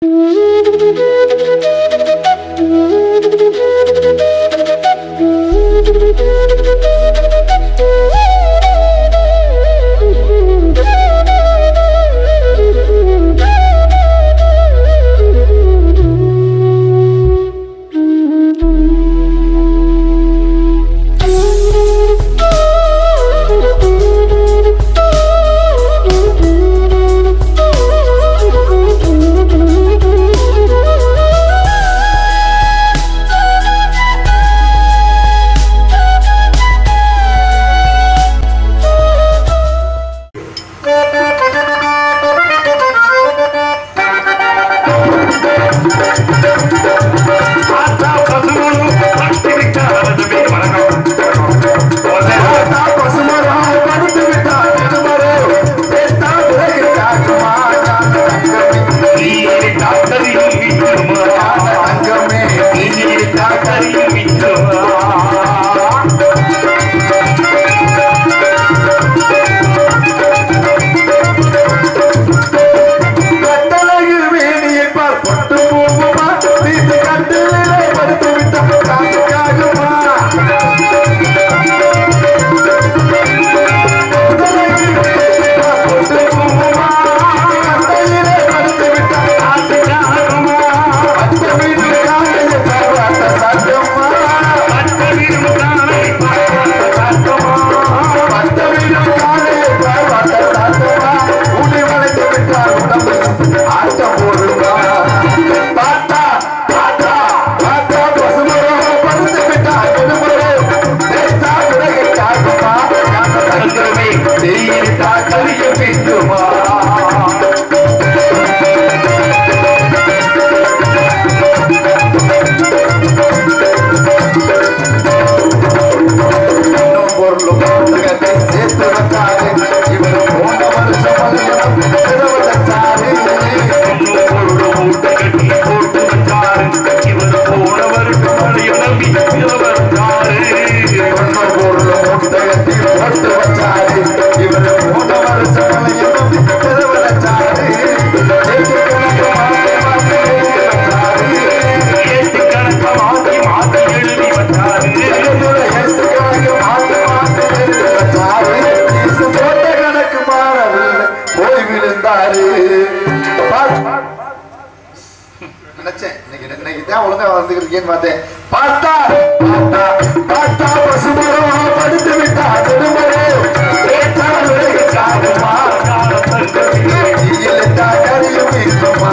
பார்த்தா பசுமனும் பட்டு விட்டாரது பேர் வணக்கம் பார்த்தா பசுமரம் படுத்து விட்டால் நெடுமரம் பேத்தா உலகில் காக்குமா ஞான தங்கமே நீயே டாக்டரில் விட்டுமா ஞான தங்கமே நீயே டாக்டரில் விட்டுமா கட்டளையில் வேணியை பார் பட்டு போகுமா தீர்த்து கட்டிலே படுத்து விட்டால் காசு காகுமா கட்டளையில் வேணியை பார் பட்டு போகுமா கட்டையிலே படுத்து விட்டால் காசு காகுமா பச்சை மீன் காலையை பாராட்ட சாத்தியமா பட்டவிடும் காலை பார்த்த சாத்தமா பச்சை மீன் காலையை பாராட்ட சாத்தியமா உன்னை வளைத்து விட்டால் உடம்பு ஆட்டம் போடுமா பார்த்தா பார்த்தா பார்த்தா பசுமரம் படுத்து விட்டால் பெருமரம் தேத்தா விலகை காக்குமா ஞான தங்கமே தெரியட்டா கலிய பிந்துமா இன்னும் பொருளும் புத்தகத்தை சேர்த்து வச்சாரு இவர் போன வருஷம் மதியம் இரவு வச்சாரு பொண்ணு பொருள் மூட்டை கட்டி போட்டு வச்சாரு இவர் போன வருஷம் மழையை நம்பி இவர் வந்தாரு இன்னும் பொருளும் புத்தகத்தை போட்டு வச்சாரு இவர் போன வருஷம் மதியம் இரவு வச்சாரு ஏற்றுக்கணக்கு மாற்றி மாற்றி எழுதி வச்சாரு ஏட்டு கணக்க மாத்தி மாத்தி எழுதி வச்சாரு எங்களுடைய இயேசுக்கணக்கு மாற்றி மாற்றி எழுதி வச்சாரு இயேசு போட்ட கணக்கு மாறவில்லை போய் விழுந்தாரு பார்- நினைச்சேன் இன்னைக்கு இன்னைக்கு தான் ஒழுங்கா வந்துருக்கேன்னு பார்த்தேன் பார்த்தா பார்த்தா பார்த்தா பசுமரம் படுத்து விட்டா நெடுமரம் ஏற்றா விலகி சாகுமா இல்லட்டா கரியும் இருக்குமா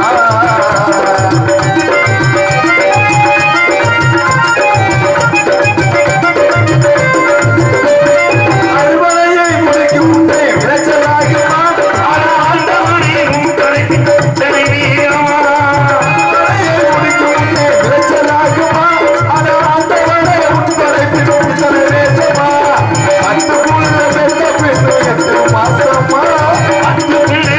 அறுவடையை முடிக்கும் முன்னே விளைச்சலாகுமா அறுவடையை முடிக்கும் முன்னே விளைச்சலாகுமா ஆனா ஆண்டவனே உட்படைப்பினும் இத்தனை நேசமா பத்து புள்ள பெற்ற பின்னு எட்டு மாசமா பத்து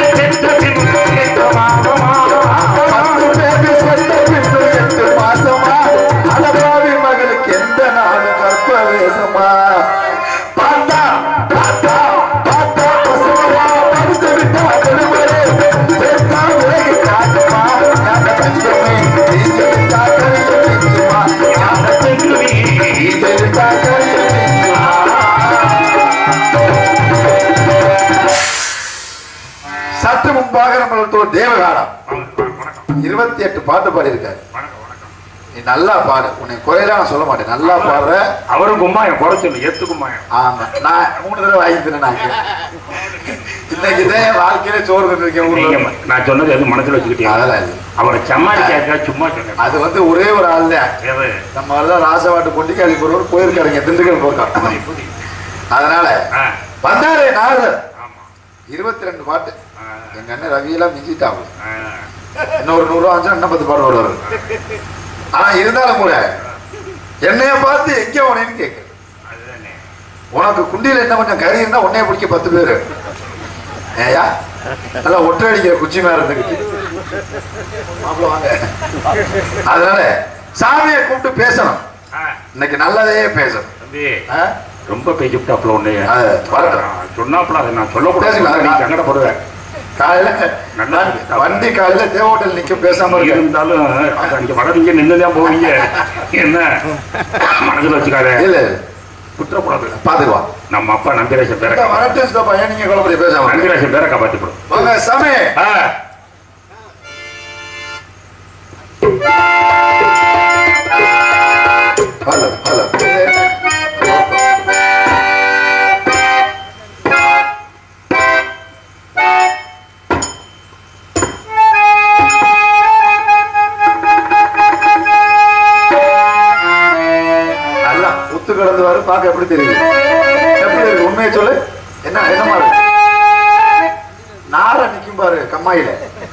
பேரு செத்த பின்னு எட்டு மாசமா அலபாவி மகளுக்கு எந்த நாளும் கற்பவேசமா பார்த்தா பார்த்தா பார்த்தா பசுமரா படுத்து விட்டா பெருமரே பெற்றா உலகை காட்டுமா ஞான தங்கமே நீங்க விட்டா கரையை மிஞ்சுமா ஞான நீங்க விட்டா கரையை மிஞ்சுமா சற்று முன்பாக நம்மளுக்கு ஒரு தேவகாலம் இருபத்தி எட்டு பாட்டு பாடியிருக்காரு நீ நல்லா பாடு உன்னை குறையலாம் நான் சொல்ல மாட்டேன் நல்லா பாடுற அவரும் கும்மாயம் குறை சொல்லு எத்து கும்மாயம் ஆமா நான் மூணு தடவை வாங்கிக்கிறேன் நான் இன்னைக்கு தான் என் வாழ்க்கையில சோறு தந்துருக்கேன் நீங்க ஊர்ல நான் சொன்னது எதுவும் மனசுல வச்சுக்கிட்டீங்க அதெல்லாம் இல்லை அவரை சம்மாதிக்காக்கா சும்மா சொன்னேன் அது வந்து ஒரே ஒரு ஆள் தான் எது? நம்ம எல்லாம் ராசவாட்டு பொண்டிக்காளி பொருள் போயிருக்காருங்க திண்டுக்கல் போக்கம் புதி, புதி. அதனால ஆ, வந்தாரே நாரதர் ஆமா. இருபத்தி ரெண்டு பாட்டு ஆ, எங்க அண்ணன் ரவியெல்லாம் மிஞ்சிட்டாங்க ஆ. இன்னொரு நூறு ரூபா அஞ்சு இன்னும் பத்து பாட்டு வருவாரு ஆனா இருந்தாலும் கூட என்னைய பார்த்து எங்க உனேன்னு கேட்கு அதுதானே. உனக்கு குண்டியில என்ன கொஞ்சம் கறி இருந்தா உன்னைய பிடிக்க பத்து பேரு ஏயா நல்லா ஒற்றை அடிக்கிற குச்சி மேல இருந்துக்கிட்டு மாப்பிள வாங்க அதனால சாமியை கூப்பிட்டு பேசணும் ஆ, இன்னைக்கு நல்லதே பேசணும் தம்பி ஆ? ரொம்ப பேசிவிட்டாப்புல ஒண்ணு அது வரட்டும். சொன்னாப்புல அதை நான் சொல்லக்கூடாது பேசுங்க. நீ சங்கடப்படுவேன் காலையில நல்லா இருக்கு. வண்டி காலையில தேவ ஹோட்டல் நிக்கும் பேசாம இருக்கு இருந்தாலும் அங்க இங்க வர்றீங்க நின்னுதான் போவீங்க என்ன மனசுல வச்சுக்காத இல்ல குற்றப்படாது பாத்துக்குவான் நம்ம அப்பா நம்பிராசன் பேரை இந்த வரட்டும் சித்தப்பா ஏன் நீங்க குழப்படி பேசாம நம்பிராசன் பேரை காப்பாத்திப்படும் வாங்க சாமி ஆ ஹலோ ஹலோ நல்லா முத்து கிடந்து வரு பார்க்க எப்படி தெரியுது எப்படி இருக்கு உண்மையை சொல்லு என்ன என்னமா இருக்கு நார நிக்கும் பாரு கம்மாயில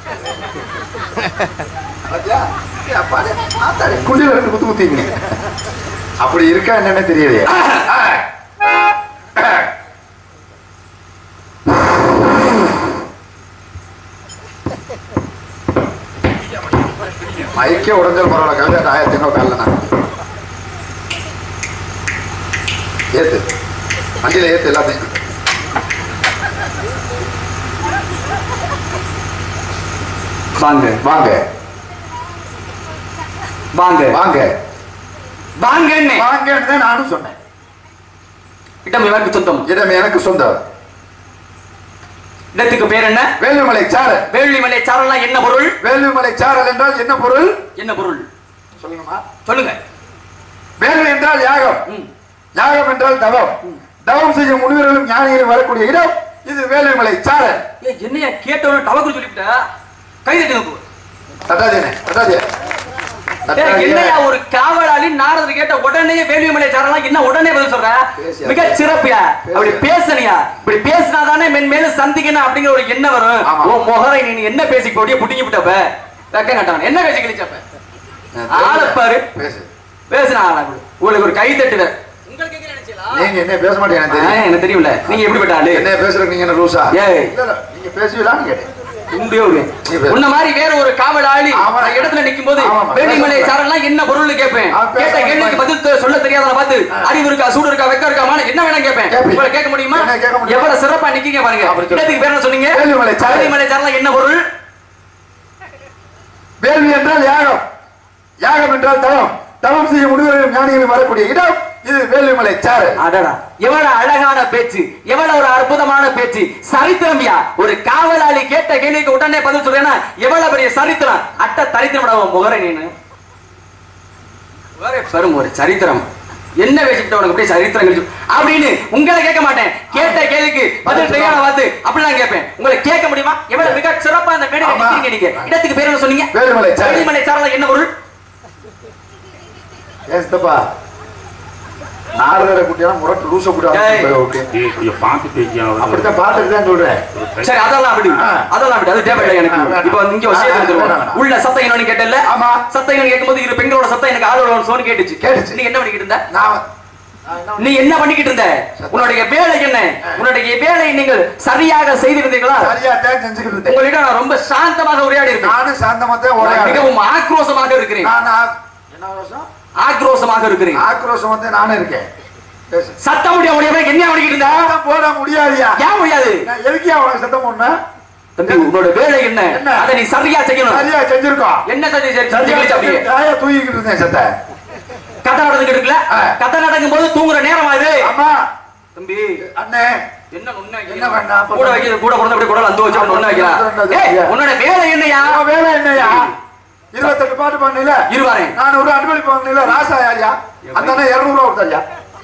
பாத்தியா? ஏ அப்பாடே, ஆத்தாடி, குண்டில ரெண்டு குத்து குத்திங்க அப்படி இருக்கா என்னன்னு தெரியலையே மைக்கே உடஞ்சல் பரவாயில்ல கவிதை ஆயிரத்தி காலில் நான் ஏத்து வண்டியில ஏத்து எல்லாத்தையும் வாங்க வாங்க வாங்க வாங்க வாங்கன்னு வாங்கன்னு தான் நானும் சொன்னேன் இடம் இவருக்கு சொந்தம் இடம் எனக்கு சொந்தம் இடத்துக்கு பேர் என்ன வேலுமலை சாரல் வேள்விமலை சாரலாம் என்ன பொருள் வேலுமலை சாரல் என்றால் என்ன பொருள் என்ன பொருள் சொல்லணுமா சொல்லுங்க வேலு என்றால் யாகம் ம். யாகம் என்றால் தவம் தவம் செய்யும் முனிவர்களும் ஞானிகளும் வரக்கூடிய இடம் இது வேலுமலை சாரல் ஏய், என்னையா கேட்டவன டவக்கு சொல்லிவிட்ட கை தட்டுங்க தட்டாதேனே தட்டாதே ஏய், என்னையா ஒரு காவலாளி நாரதர் கேட்ட உடனே வேள்விமலை சாரலாம் என்ன உடனே பதில் சொல்ற பேசியா. மிக சிறப்பியா அப்படி பேசியா. பேசணியா இப்படி பேசினாதானே மென்மேலும் சந்திக்கணும் அப்படிங்கிற ஒரு எண்ணம் வரும் ஆமா. உன் முகரை நீ என்ன பேசி போட்டிய புடிங்கி விட்டப்ப வெக்க கட்டவன் என்ன பேசி கிழிச்சப்ப ஆளை பாரு. பேசு பேசுனா ஆளா இப்படி. உங்களுக்கு ஒரு கை தட்டுத நீங்க என்ன பேச மாட்டீங்க எனக்கு தெரியும் எனக்கு தெரியும்ல நீங்க எப்படிப்பட்ட ஆளு என்ன பேசுறதுக்கு நீங்க என்ன ரூசா ஏய். இல்ல இல்ல நீங்க பேசுவீங்களான்னு கேட்டேன் உண்மையோ இல்லையா? நீ பேசு. உன்ன மாதிரி வேற ஒரு காவலாளி ஆமா. நான் இடத்துல நிக்கும் போது ஆமாமா. வேலிமலை பேச சாரெல்லாம் என்ன பொருள்னு கேட்பேன் ஆ, பேச கேட்ட கேள்விக்கு பதில் தெ- சொல்ல தெரியாத பார்த்து அறிவு இருக்கா சூடு இருக்கா வெக்க இருக்கா மான என்ன வேணா கேட்பேன் கேப்பி. உங்களை கேட்க முடியுமா என்ன கேட்க முடியும்? எவ்வளவு சிறப்பா நிக்கீங்க பாருங்க அப்படி சொல்லு. இடத்துக்கு பேர் என்ன சொன்னீங்க வேலிமலை சாரல். வேலிமலை சாரெல்லாம் என்ன பொருள் வேள்வி என்றால் யாகம் யாகம் என்றால் தவம் தவம் செய்யும் முனிவர்களும் ஞானிகளும் வரக்கூடிய இடம் இது வேலுமலை சாரல் அடடா எவ்வளவு அழகான பேச்சு எவ்வளவு ஒரு அற்புதமான பேச்சு சரித்திரம்யா ஒரு காவலாளி கேட்ட கேள்விக்கு உடனே பதில் சொல்றேன்னா எவ்வளவு பெரிய சரித்திரம் அட்ட தரித்திரம் முகரை நீனு முகரை பெரும் ஒரு சரித்திரம் என்ன வச்சுக்கிட்ட உனக்கு அப்படியே சரித்திரம் கழிச்சு அப்படின்னு உங்களை கேட்க மாட்டேன் கேட்ட கேள்விக்கு பதில் தெரியாத பார்த்து அப்படிலாம் கேட்பேன் உங்களை கேட்க முடியுமா எவ்வளவு மிக சிறப்பா அந்த மேடையில ஆமா. நிக்கிறீங்க நீங்க இடத்துக்கு பேர் என்ன சொன்னீங்க வேலுமலை சாரல். வேலிமலை சாரல என்ன பொருள் ஏன் சித்தப்பா நாரதரை குட்டியா முரட்டு லூச ஏய். குட்டியா ஓகே ஏய், கொஞ்சம் பார்த்து பேசியா அப்படித்தான் பார்த்துட்டு தான் சொல்றேன் சரி அதெல்லாம் அப்படி ஆ. அதெல்லாம் அப்படி அது தேவையில்லை எனக்கு ஆ, வேணாம். இப்போ இங்க ஒரு விஷயம் ஆ, தெரிஞ்சுக்கணும். வேணாம், வேணாம். உள்ள சத்தம் என்னன்னு கேட்டல ஆமா. சத்தம் என்னன்னு கேட்கும்போது இரு பெண்களோட சத்தம் எனக்கு ஆளோட சோன்னு கேட்டுச்சு கேட்டுச்சு. நீ என்ன பண்ணிக்கிட்டு இருந்த நான் நான் என்ன நீ என்ன பண்ணிக்கிட்டு இருந்த உன்னுடைய வேலை என்ன உன்னுடைய வேலை நீங்கள் சரியாக செய்திருந்தீங்களா சரியா தான் செஞ்சுக்கிட்டு இருந்தேன் உங்களிடம் நான் ரொம்ப சாந்தமாக உரையாடி இருக்கேன் நானும் சாந்தமா தான் நான் உரையாடுறேன். மிகவும் ஆக்ரோஷமாக இருக்கிறேன் நான் ஆ- என்ன வருஷம் ஆக்ரோஷமாக இருக்கிறேன் ஆக்ரோஷம் வந்து நானும் இருக்கேன் பேசு சத்தம் முடிய முடியாம என்ன பண்ணிக்கிட்டு இருந்த சத்தம் போட முடியாதியா ஏன் முடியாது நான் எதுக்கியா உனக்கு சத்தம் போடனா தம்பி உன்னோட வேலை என்ன என்ன? அதை நீ சரியா செய்யணும் சரியா செஞ்சிருக்கோம் என்ன சரி சரி சரியா செஞ்சு அப்படியே செஞ்சு- சரியா தூக்கிட்டு இருந்தேன் சத்த கதை நடந்துட்டு இருக்குல்ல ஆ. கதை நடக்கும் போது தூங்குற நேரம் அது ஆமா தம்பி அண்ணே என்ன ஒண்ணு என்ன வேண்டாம், அப்ப கூட வைக்கிறது கூட பிறந்த அப்படி கூட வந்து வச்சு ஒண்ணு வைக்கலாம் அப்ப ஏய், என்ன உன்னோட வேலை என்னையா உன் வேலை என்னையா இருபத்தெட்டு பாட்டு பண்ணல இருவாரேன் நான் ஒரு அன்பளிப்பு பண்ணல ராசா யாரியா அந்த அண்ணன் இருநூறு ரூபா கொடுத்தாரியா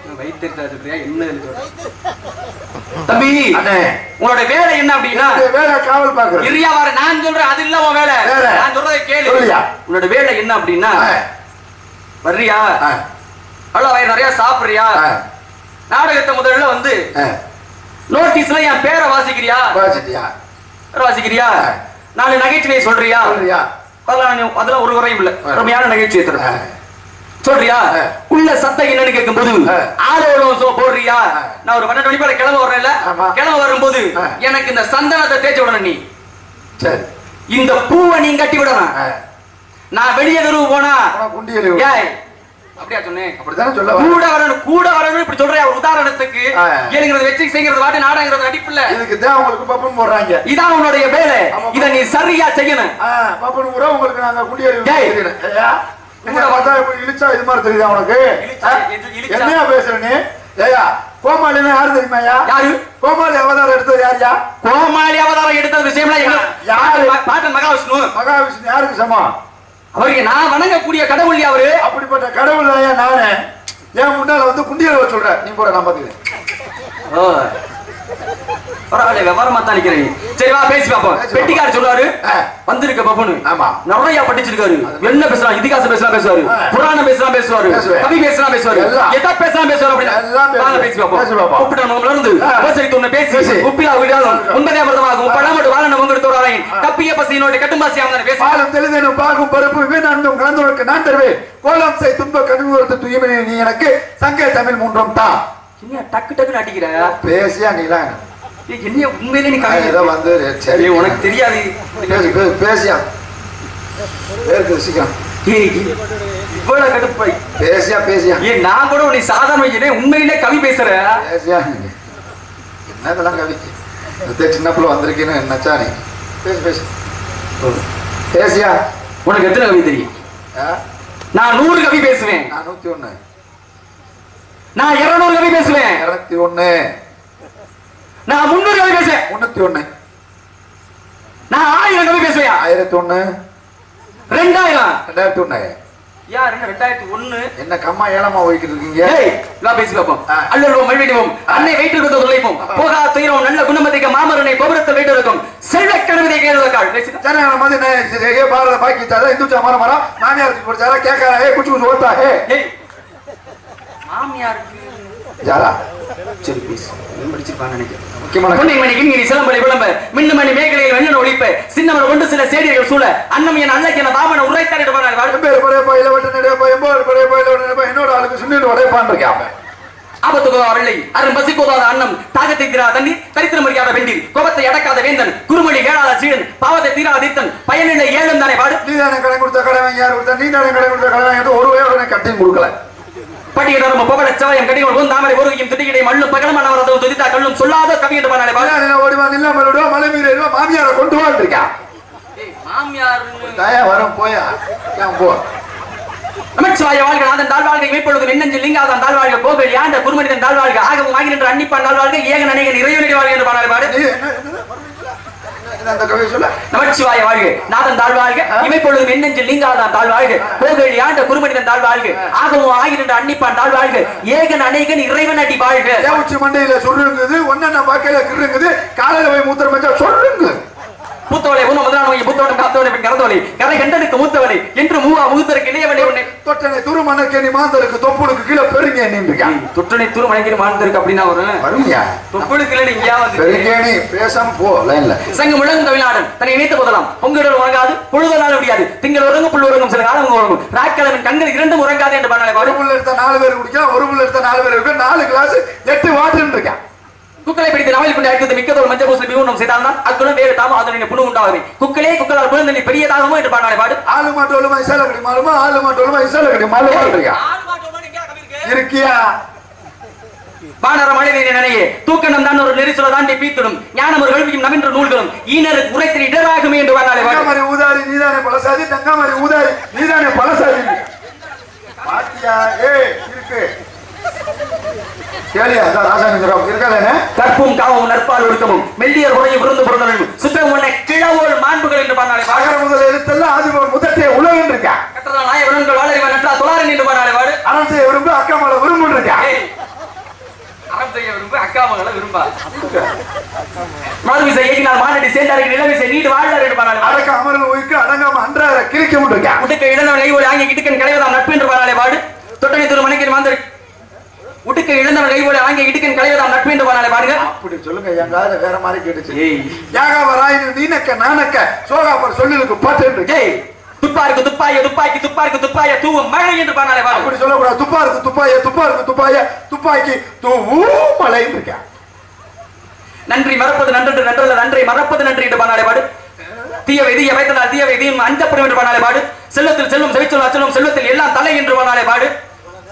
தம்பி அண்ணே உன்னோட வேலை என்ன அப்படின்னா இந்த வேலை காவல் பாக்குறேன் இரியா வார நான் சொல்றேன் அது இல்ல உன் வேலை வேற. நான் சொல்றதை கேளு சொல்லுயா. உன்னோட வேலை என்ன அப்படின்னா வர்றியா அவ்வளவு வயிறு நிறைய சாப்பிடுறியா நாடகத்தை முதல்ல வந்து நோட்டீஸ்ல என் பேரை வாசிக்கிறியா பாச்சிட்டியா பேரை வாசிக்கிறியா ஆ. நாலு நகைச்சுவையை சொல்றியா சொல்றியா அதெல்லாம் நீ- அதெல்லாம் ஒரு குறையும் இல்ல ஆ. அருமையான நகைச்சுவை ஆ. தரும் சொல்றியா ஆ. உள்ள சத்தம் என்னன்னு கேட்கும்போது ஆ. ஆலோலம் சோ போடுறியா ஆ. நான் ஒரு பன்னெண்டு மணி போல கிளம்ப வர்றேன்ல ஆமா. கிளம்ப வரும்போது ஆ. எனக்கு இந்த சந்தனத்தை தேய்ச்சி விடணும் நீ சரி இந்த பூவை நீ கட்டி விடணும் ஆ. நான் வெளியே தெருவு போனா உனக்கு குண்டியலி ஏய் அப்படியா சொன்னேன் அப்படித்தானே சொல்ல வர கூட வரணும் கூட வரணும் இப்படி சொல்றியா ஒரு உதாரணத்துக்கு ஆ. ஏழுங்கிறது வெற்றி செய்கிறது வாட்டு நாடகங்கிறது நடிப்புல இதுக்கு தான் உங்களுக்கு பப்பன் போடுறாங்க இதான் உன்னுடைய வேலை இத நீ சரியா செய்யணும் ஆ, பப்பன் கூட உங்களுக்கு நாங்க குடியேறி டேய். ஐயா என்ன பார்த்தா இப்படி இழிச்சா இது மாதிரி தெரியுதா உனக்கு இழிச்சா, ஆ? இது இழிச்சா. என்னையா பேசுற நீ ஏயா கோமாளினா யாரு தெரியுமாயா யாரு கோமாளி அவதாரம் எடுத்தது யாருயா கோமாளி அவதாரம் எடுத்த விஷயம்லாம் எங்க யாரு? பாட்டன் மகாவிஷ்ணு மகாவிஷ்ணு யாருக்கு சமம் அவருக்கு நான் வணங்கக்கூடிய கடவுள் அவரு அப்படிப்பட்ட கடவுள் ஐயா நானே என் முன்னால வந்து குண்டியல சொல்றேன் நீ போட நான் பாத்துக்கிறேன் ஓ. பரவாயில்ல விவரமா தான் நிக்கிறேன் சரி வா பேசி பாப்போம் பேசி பெட்டிக்கார சொல்றாரு ஆ. வந்திருக்க பப்பனு ஆமா. நிறைய படிச்சிருக்காரு என்ன பேசலாம் இதிகாசம் பேசலாம் பேசுவாரு ஆ. புராணம் பேசலாம் பேசுவாரு பேசுவேன். கவி பேசலாம் பேசுவாரு எல்லாம். எதா பேசலாம் பேசுவாரு அப்படின்னா எல்லாம் பேசுவேன். வாங்க பேசி பாப்போம் பேசி பார்ப்போம். உப்பிட்ட நம்மள இருந்து ஆ. உபசரி துண்ண பேசி பேசி. உப்பிலா விடாதும் உண்பதே அமிர்தமாகும் பழமட்டு வாழ நமக்கு தோறாயின் கப்பிய பசியினோட கட்டுமாசி அவன் பேசி பாலும் தெளிதனும் பாகும் பருப்பு வீணாண்டும் கலந்தவனுக்கு நான் தருவேன் கோலம் செய் துன்ப கடுங்குறத்து தூய்மை நீ எனக்கு சங்க தமிழ் மூன்றும் தான் என்ன டக்கு டக்குன்னு அடிக்கிற பேசியா நீலாம் ஏய், என்ன உண்மையிலே நீ கவி ஏதோ வந்து சரி ஏய், உனக்கு தெரியாது பேசி பே- பேசியா பேருக்கு சீக்கிரம் ஏய், இவ்வளவு கடுப்பாய் பேசியா பேசியா ஏன் நான் கூட உன்னை சாதாரண வைக்கிறேன் உண்மையிலே கவி பேசுற பேசியா என்ன இதெல்லாம் கவி இந்த சின்ன பிள்ளை வந்திருக்கேன்னு என்னச்சா நீ பேசு பேசு பேசியா உனக்கு எத்தனை கவி தெரியும் ஆ? நான் நூறு கவி பேசுவேன் நான் நூத்தி ஒண்ணு நான் இருநூறு கவி பேசுவேன் இருநூத்தி ஒண்ணு நான் முன்னூறு கவி பேசுவேன் முன்னூத்தி ஒண்ணு நான் ஆயிரம் கவி பேசுவேன் ஆயிரத்தி ஒண்ணு ரெண்டாயிரம் ரெண்டாயிரத்தி ஒண்ணு யார் என்ன ரெண்டாயிரத்தி ஒண்ணு என்ன கம்மா ஏலமா போய்கிட்டு இருக்கீங்க ஏய் நான் பேசி பார்ப்போம் ஆ. அல்லல்வோம் மழ்விடுவோம் அன்னை வைத்திருப்பது உழைப்போம் போகா துயரம் நல்ல குணமதிக்க மாமரனை கோபுரத்தில் வைத்திருக்கும் செல்வ கணவதை கேள்வக்காள் பேசுகிறேன் ஜனகன மாதிரி நான் ஏ பாரத பாக்கி தாரா இந்து மர மரம் மாமியார் படிச்சாரா கேட்காரா ஏ குச்சி குச்சி ஓட்டா ஏ ஏய் மாமியாருக்கு ஜாரா சரி பேசு படிச்சிருப்பான்னு நினைக்கிறேன் முக்கியமான பொன்னை மணிக்கு நீ சிலம்பலை விளம்ப மின்னுமணி மேகலையில் வெண்ணன ஒழிப்ப சின்னமர் கொண்டு சில சேடிகள் சூழ அன்னம் என் அன்னைக்கு என பாமன உரைத்தாரிட்டு போனார் பேர் படைய போயில வட்ட நடைய போய் எம்போர் படைய போயில வட்ட நடைய என்னோட ஆளுக்கு சுண்ணிட்டு உடைப்பான் இருக்கான் ஆபத்துக்கோ அவளை அரும் பசிக்கோதாத அன்னம் தாகத்தை தீராத தண்ணீர் தரித்திரம் அறியாத வெண்டீர் கோபத்தை அடக்காத வேந்தன் குருமொழி கேளாத சீடன் பாவத்தை தீராத தீர்த்தன் பயனில்லை ஏழும் தானே பாடு நீ தானே கடன் கொடுத்த கடன் வாங்கி யார் கொடுத்தா நீ தானே கடன் கொடுத்த கடன் வாங்கி ஒரு வயோட கட்டியும் கொடுக்கல பட்டியலும் புகழ சவயம் கடிகள் போன் தாமரை ஒருகையும் திட்டிகளை மண்ணும் பகலமானவரதும் துதித்தா கல்லும் சொல்லாத கவி என்று பாடாலே பாடு பையன் ஓடிவா நில்லாம விடுவா மலை மீறி வருவா மாமியாரை கொண்டு வான்னு இருக்கான் மாமியார் தயா வரும் போயா ஏன் போ நமச்சிவாய வாழ்க நாதன் தாழ்வாழ்க இமைப்பொழுது மின்னஞ்சல் லிங்காதான் தாழ்வாழ்க கோவில் யாண்ட குருமனிதன் தாழ்வாழ்க ஆகவும் ஆகி நின்ற அன்னிப்பான் தாழ்வாழ்க ஏகன் அநேகன் இறைவனடி வாழ்க என்று பாடாலே பாடு நீ என்ன என்னது? என்ன அந்த கவி சொல்ல நமச்சிவாய வாழ்க நாதன் தாழ்வாழ்க இமைப்பொழுது மின்னஞ்சல் லிங்காதான் தாழ்வாழ்க கோவில் யாண்ட குருமனிதன் தாழ்வாழ்க ஆகவும் ஆகி நின்ற அன்னிப்பான் தாழ்வாழ்க ஏகன் அநேகன் இறைவன் அடி வாழ்க ஏன் உச்சி மண்டையில சொல்லுங்குது ஒன்னு பாக்கையில கிருங்குது காலையில போய் மூத்திரம் வச்சா சொல்லுங்க பூத்தவளை உன முதலானவை புத்தவனை காத்தவனை பின் கறந்தவளை கரை கண்டனுக்கு மூத்தவளை என்று மூவா முகுத்தருக்கு இளையவளை உன்னை தொட்டனை துரு மணக்கேணி மாந்தருக்கு தொப்புளுக்கு கீழே பெருங்க நின்றுக்கான் தொட்டனை தூரம் வணங்கி வாழ்ந்திருக்கு அப்படின்னா வரும் வருங்க தொப்புளுக்கு இல்லை இங்கேயா வந்து பெருங்கேணி பேசாம போ லைன்ல சங்கு முழங்கும் தமிழ்நாடன் தன்னை இணைத்து போதலாம் பொங்கல் உறங்காது பொழுது நாள் முடியாது திங்கள் உறங்கும் புல் உறங்கும் சில காலம் உறங்கும் ராக்கிழவன் கண்கள் இரண்டும் உறங்காது என்று பண்ணாலே ஒரு பாடு புள்ள எடுத்த நாலு பேர் குடிக்கலாம் ஒரு புள்ள எடுத்த நாலு பேர் இருக்கு நாலு கிளாஸ் எட்டு வாட்டர் இருக்கான் குக்களை பிடித்து நாவல் கொண்டு அழைத்தது மிக்கதோர் மஞ்சள் பூசல் மிகவும் செய்தால் தான் அக்குடன் வேறு தாமோ அதனை புழு உண்டாவது குக்களே குக்களால் புலந்தனை பெரியதாகமோ என்று பாடாலே பாடு ஆளு மாட்டோலுமா இசால கடி மாலுமா ஆளு மாட்டோலுமா இசால கடி மாலுமா இருக்கான் இருக்கியா வானர மழையை நினையே தூக்கணம் தான் ஒரு நெரிசல தாண்டி பீத்திடும் ஞானம் ஒரு கல்வியும் நவீன்ற நூல்களும் ஈனருக்கு உரைத்தின் இடராகுமே என்று பாடாலே பாடு தங்கமரி ஊதாரி நீதானே பழசாதி தங்கமரி ஊதாரி நீதானே பழசாதி பாத்தியா ஏய் இருக்கு கேளியா அதான் ராசானிந்திரம் இருக்காதானே கற்பும் காவமும் நற்பால் ஒழுக்கமும் மெல்லியர் உரையும் விருந்து பிறந்தனும் சுத்தம் உன்னை கிழவோல் மாண்புகள் என்று பாடாலே பாடு அகர முதல் எழுத்தெல்லாம் ஆதிபவன் முதற்றே உலகம் இருக்கான் கட்டதா நாய விலங்குகள் வாழறிவன் நற்றா தொழாரன் என்று பாடாலே பாடு அறம் செய்ய விரும்பு அக்காமலை விரும்பு இருக்கான் ஏய், அறம் செய்ய விரும்பு அக்கா மகளை விரும்பா மறுவிசை ஏகினால் மானடி சேர்ந்தார்கள் இளவிசை நீடு வாழ்ந்தார் என்று பாடாலே பாடு அடக்க அமர்வு உயிருக்கு அடங்காம அன்றாட கிழிக்க விட்டுருக்கான் உடுக்க இழந்தவன் கைவோடு ஆங்கிய இடுக்கன் களைவதாம் நட்பு என்று பாடாலே பாடு தொட்டனை திரு மணிக்கன் மாந்தர் உடுக்க இழந்தவன் கைவோடு ஆங்கிய இடுக்கன் களைவதாம் நட்பு என்று பாடாலே பாடுங்க அப்படி சொல்லுங்க என் காதுல வேற மாதிரி கேட்டுச்சு ஏய் யாகாவராயினு நீனக்க நானக்க சோகாப்பர் சொல்லுக்கு பாட்டு இருக்கு ஏய் துப்பாருக்கு துப்பாய துப்பாக்கி துப்பாருக்கு துப்பாய தூவும் மழை என்று பாடாலே பாடு அப்படி சொல்லக்கூடாது துப்பா இருக்கு துப்பாய துப்பா இருக்கு துப்பாய துப்பாக்கி தூ மலை இருக்கான் நன்றி மறப்பது நன்றென்று நன்றல்ல நன்றை மறப்பது நன்றி என்று பாடாலே பாடு தீயவை தீய வைத்தனால் தீயவை தீயும் அஞ்சப்படும் என்று பாடாலே பாடு செல்வத்தில் செல்வம் செவிச்சொல் அச்சலும் செல்வத்தில் எல்லாம் தலை என்று பாடாலே பாடு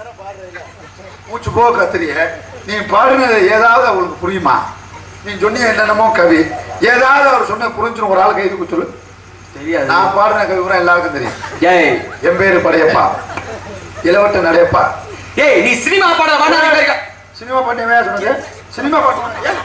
மூச்சு போக கத்துறிய நீ பாடுனது ஏதாவது அவளுக்கு புரியுமா நீ சொன்னீங்க என்னென்னமோ கவி ஏதாவது அவர் சொன்ன புரிஞ்சுன்னு ஒரு ஆள் கைதுக்கு சொல்லு தெரியாது நான் பாடுன கவி பூரா எல்லாருக்கும் தெரியும் ஏய் என் பேரு படையப்பா இளவட்ட நடையப்பா ஏய் நீ சினிமா பாட வேண்டாம் சினிமா பண்ணியவே சொன்னது சினிமா பாட்டு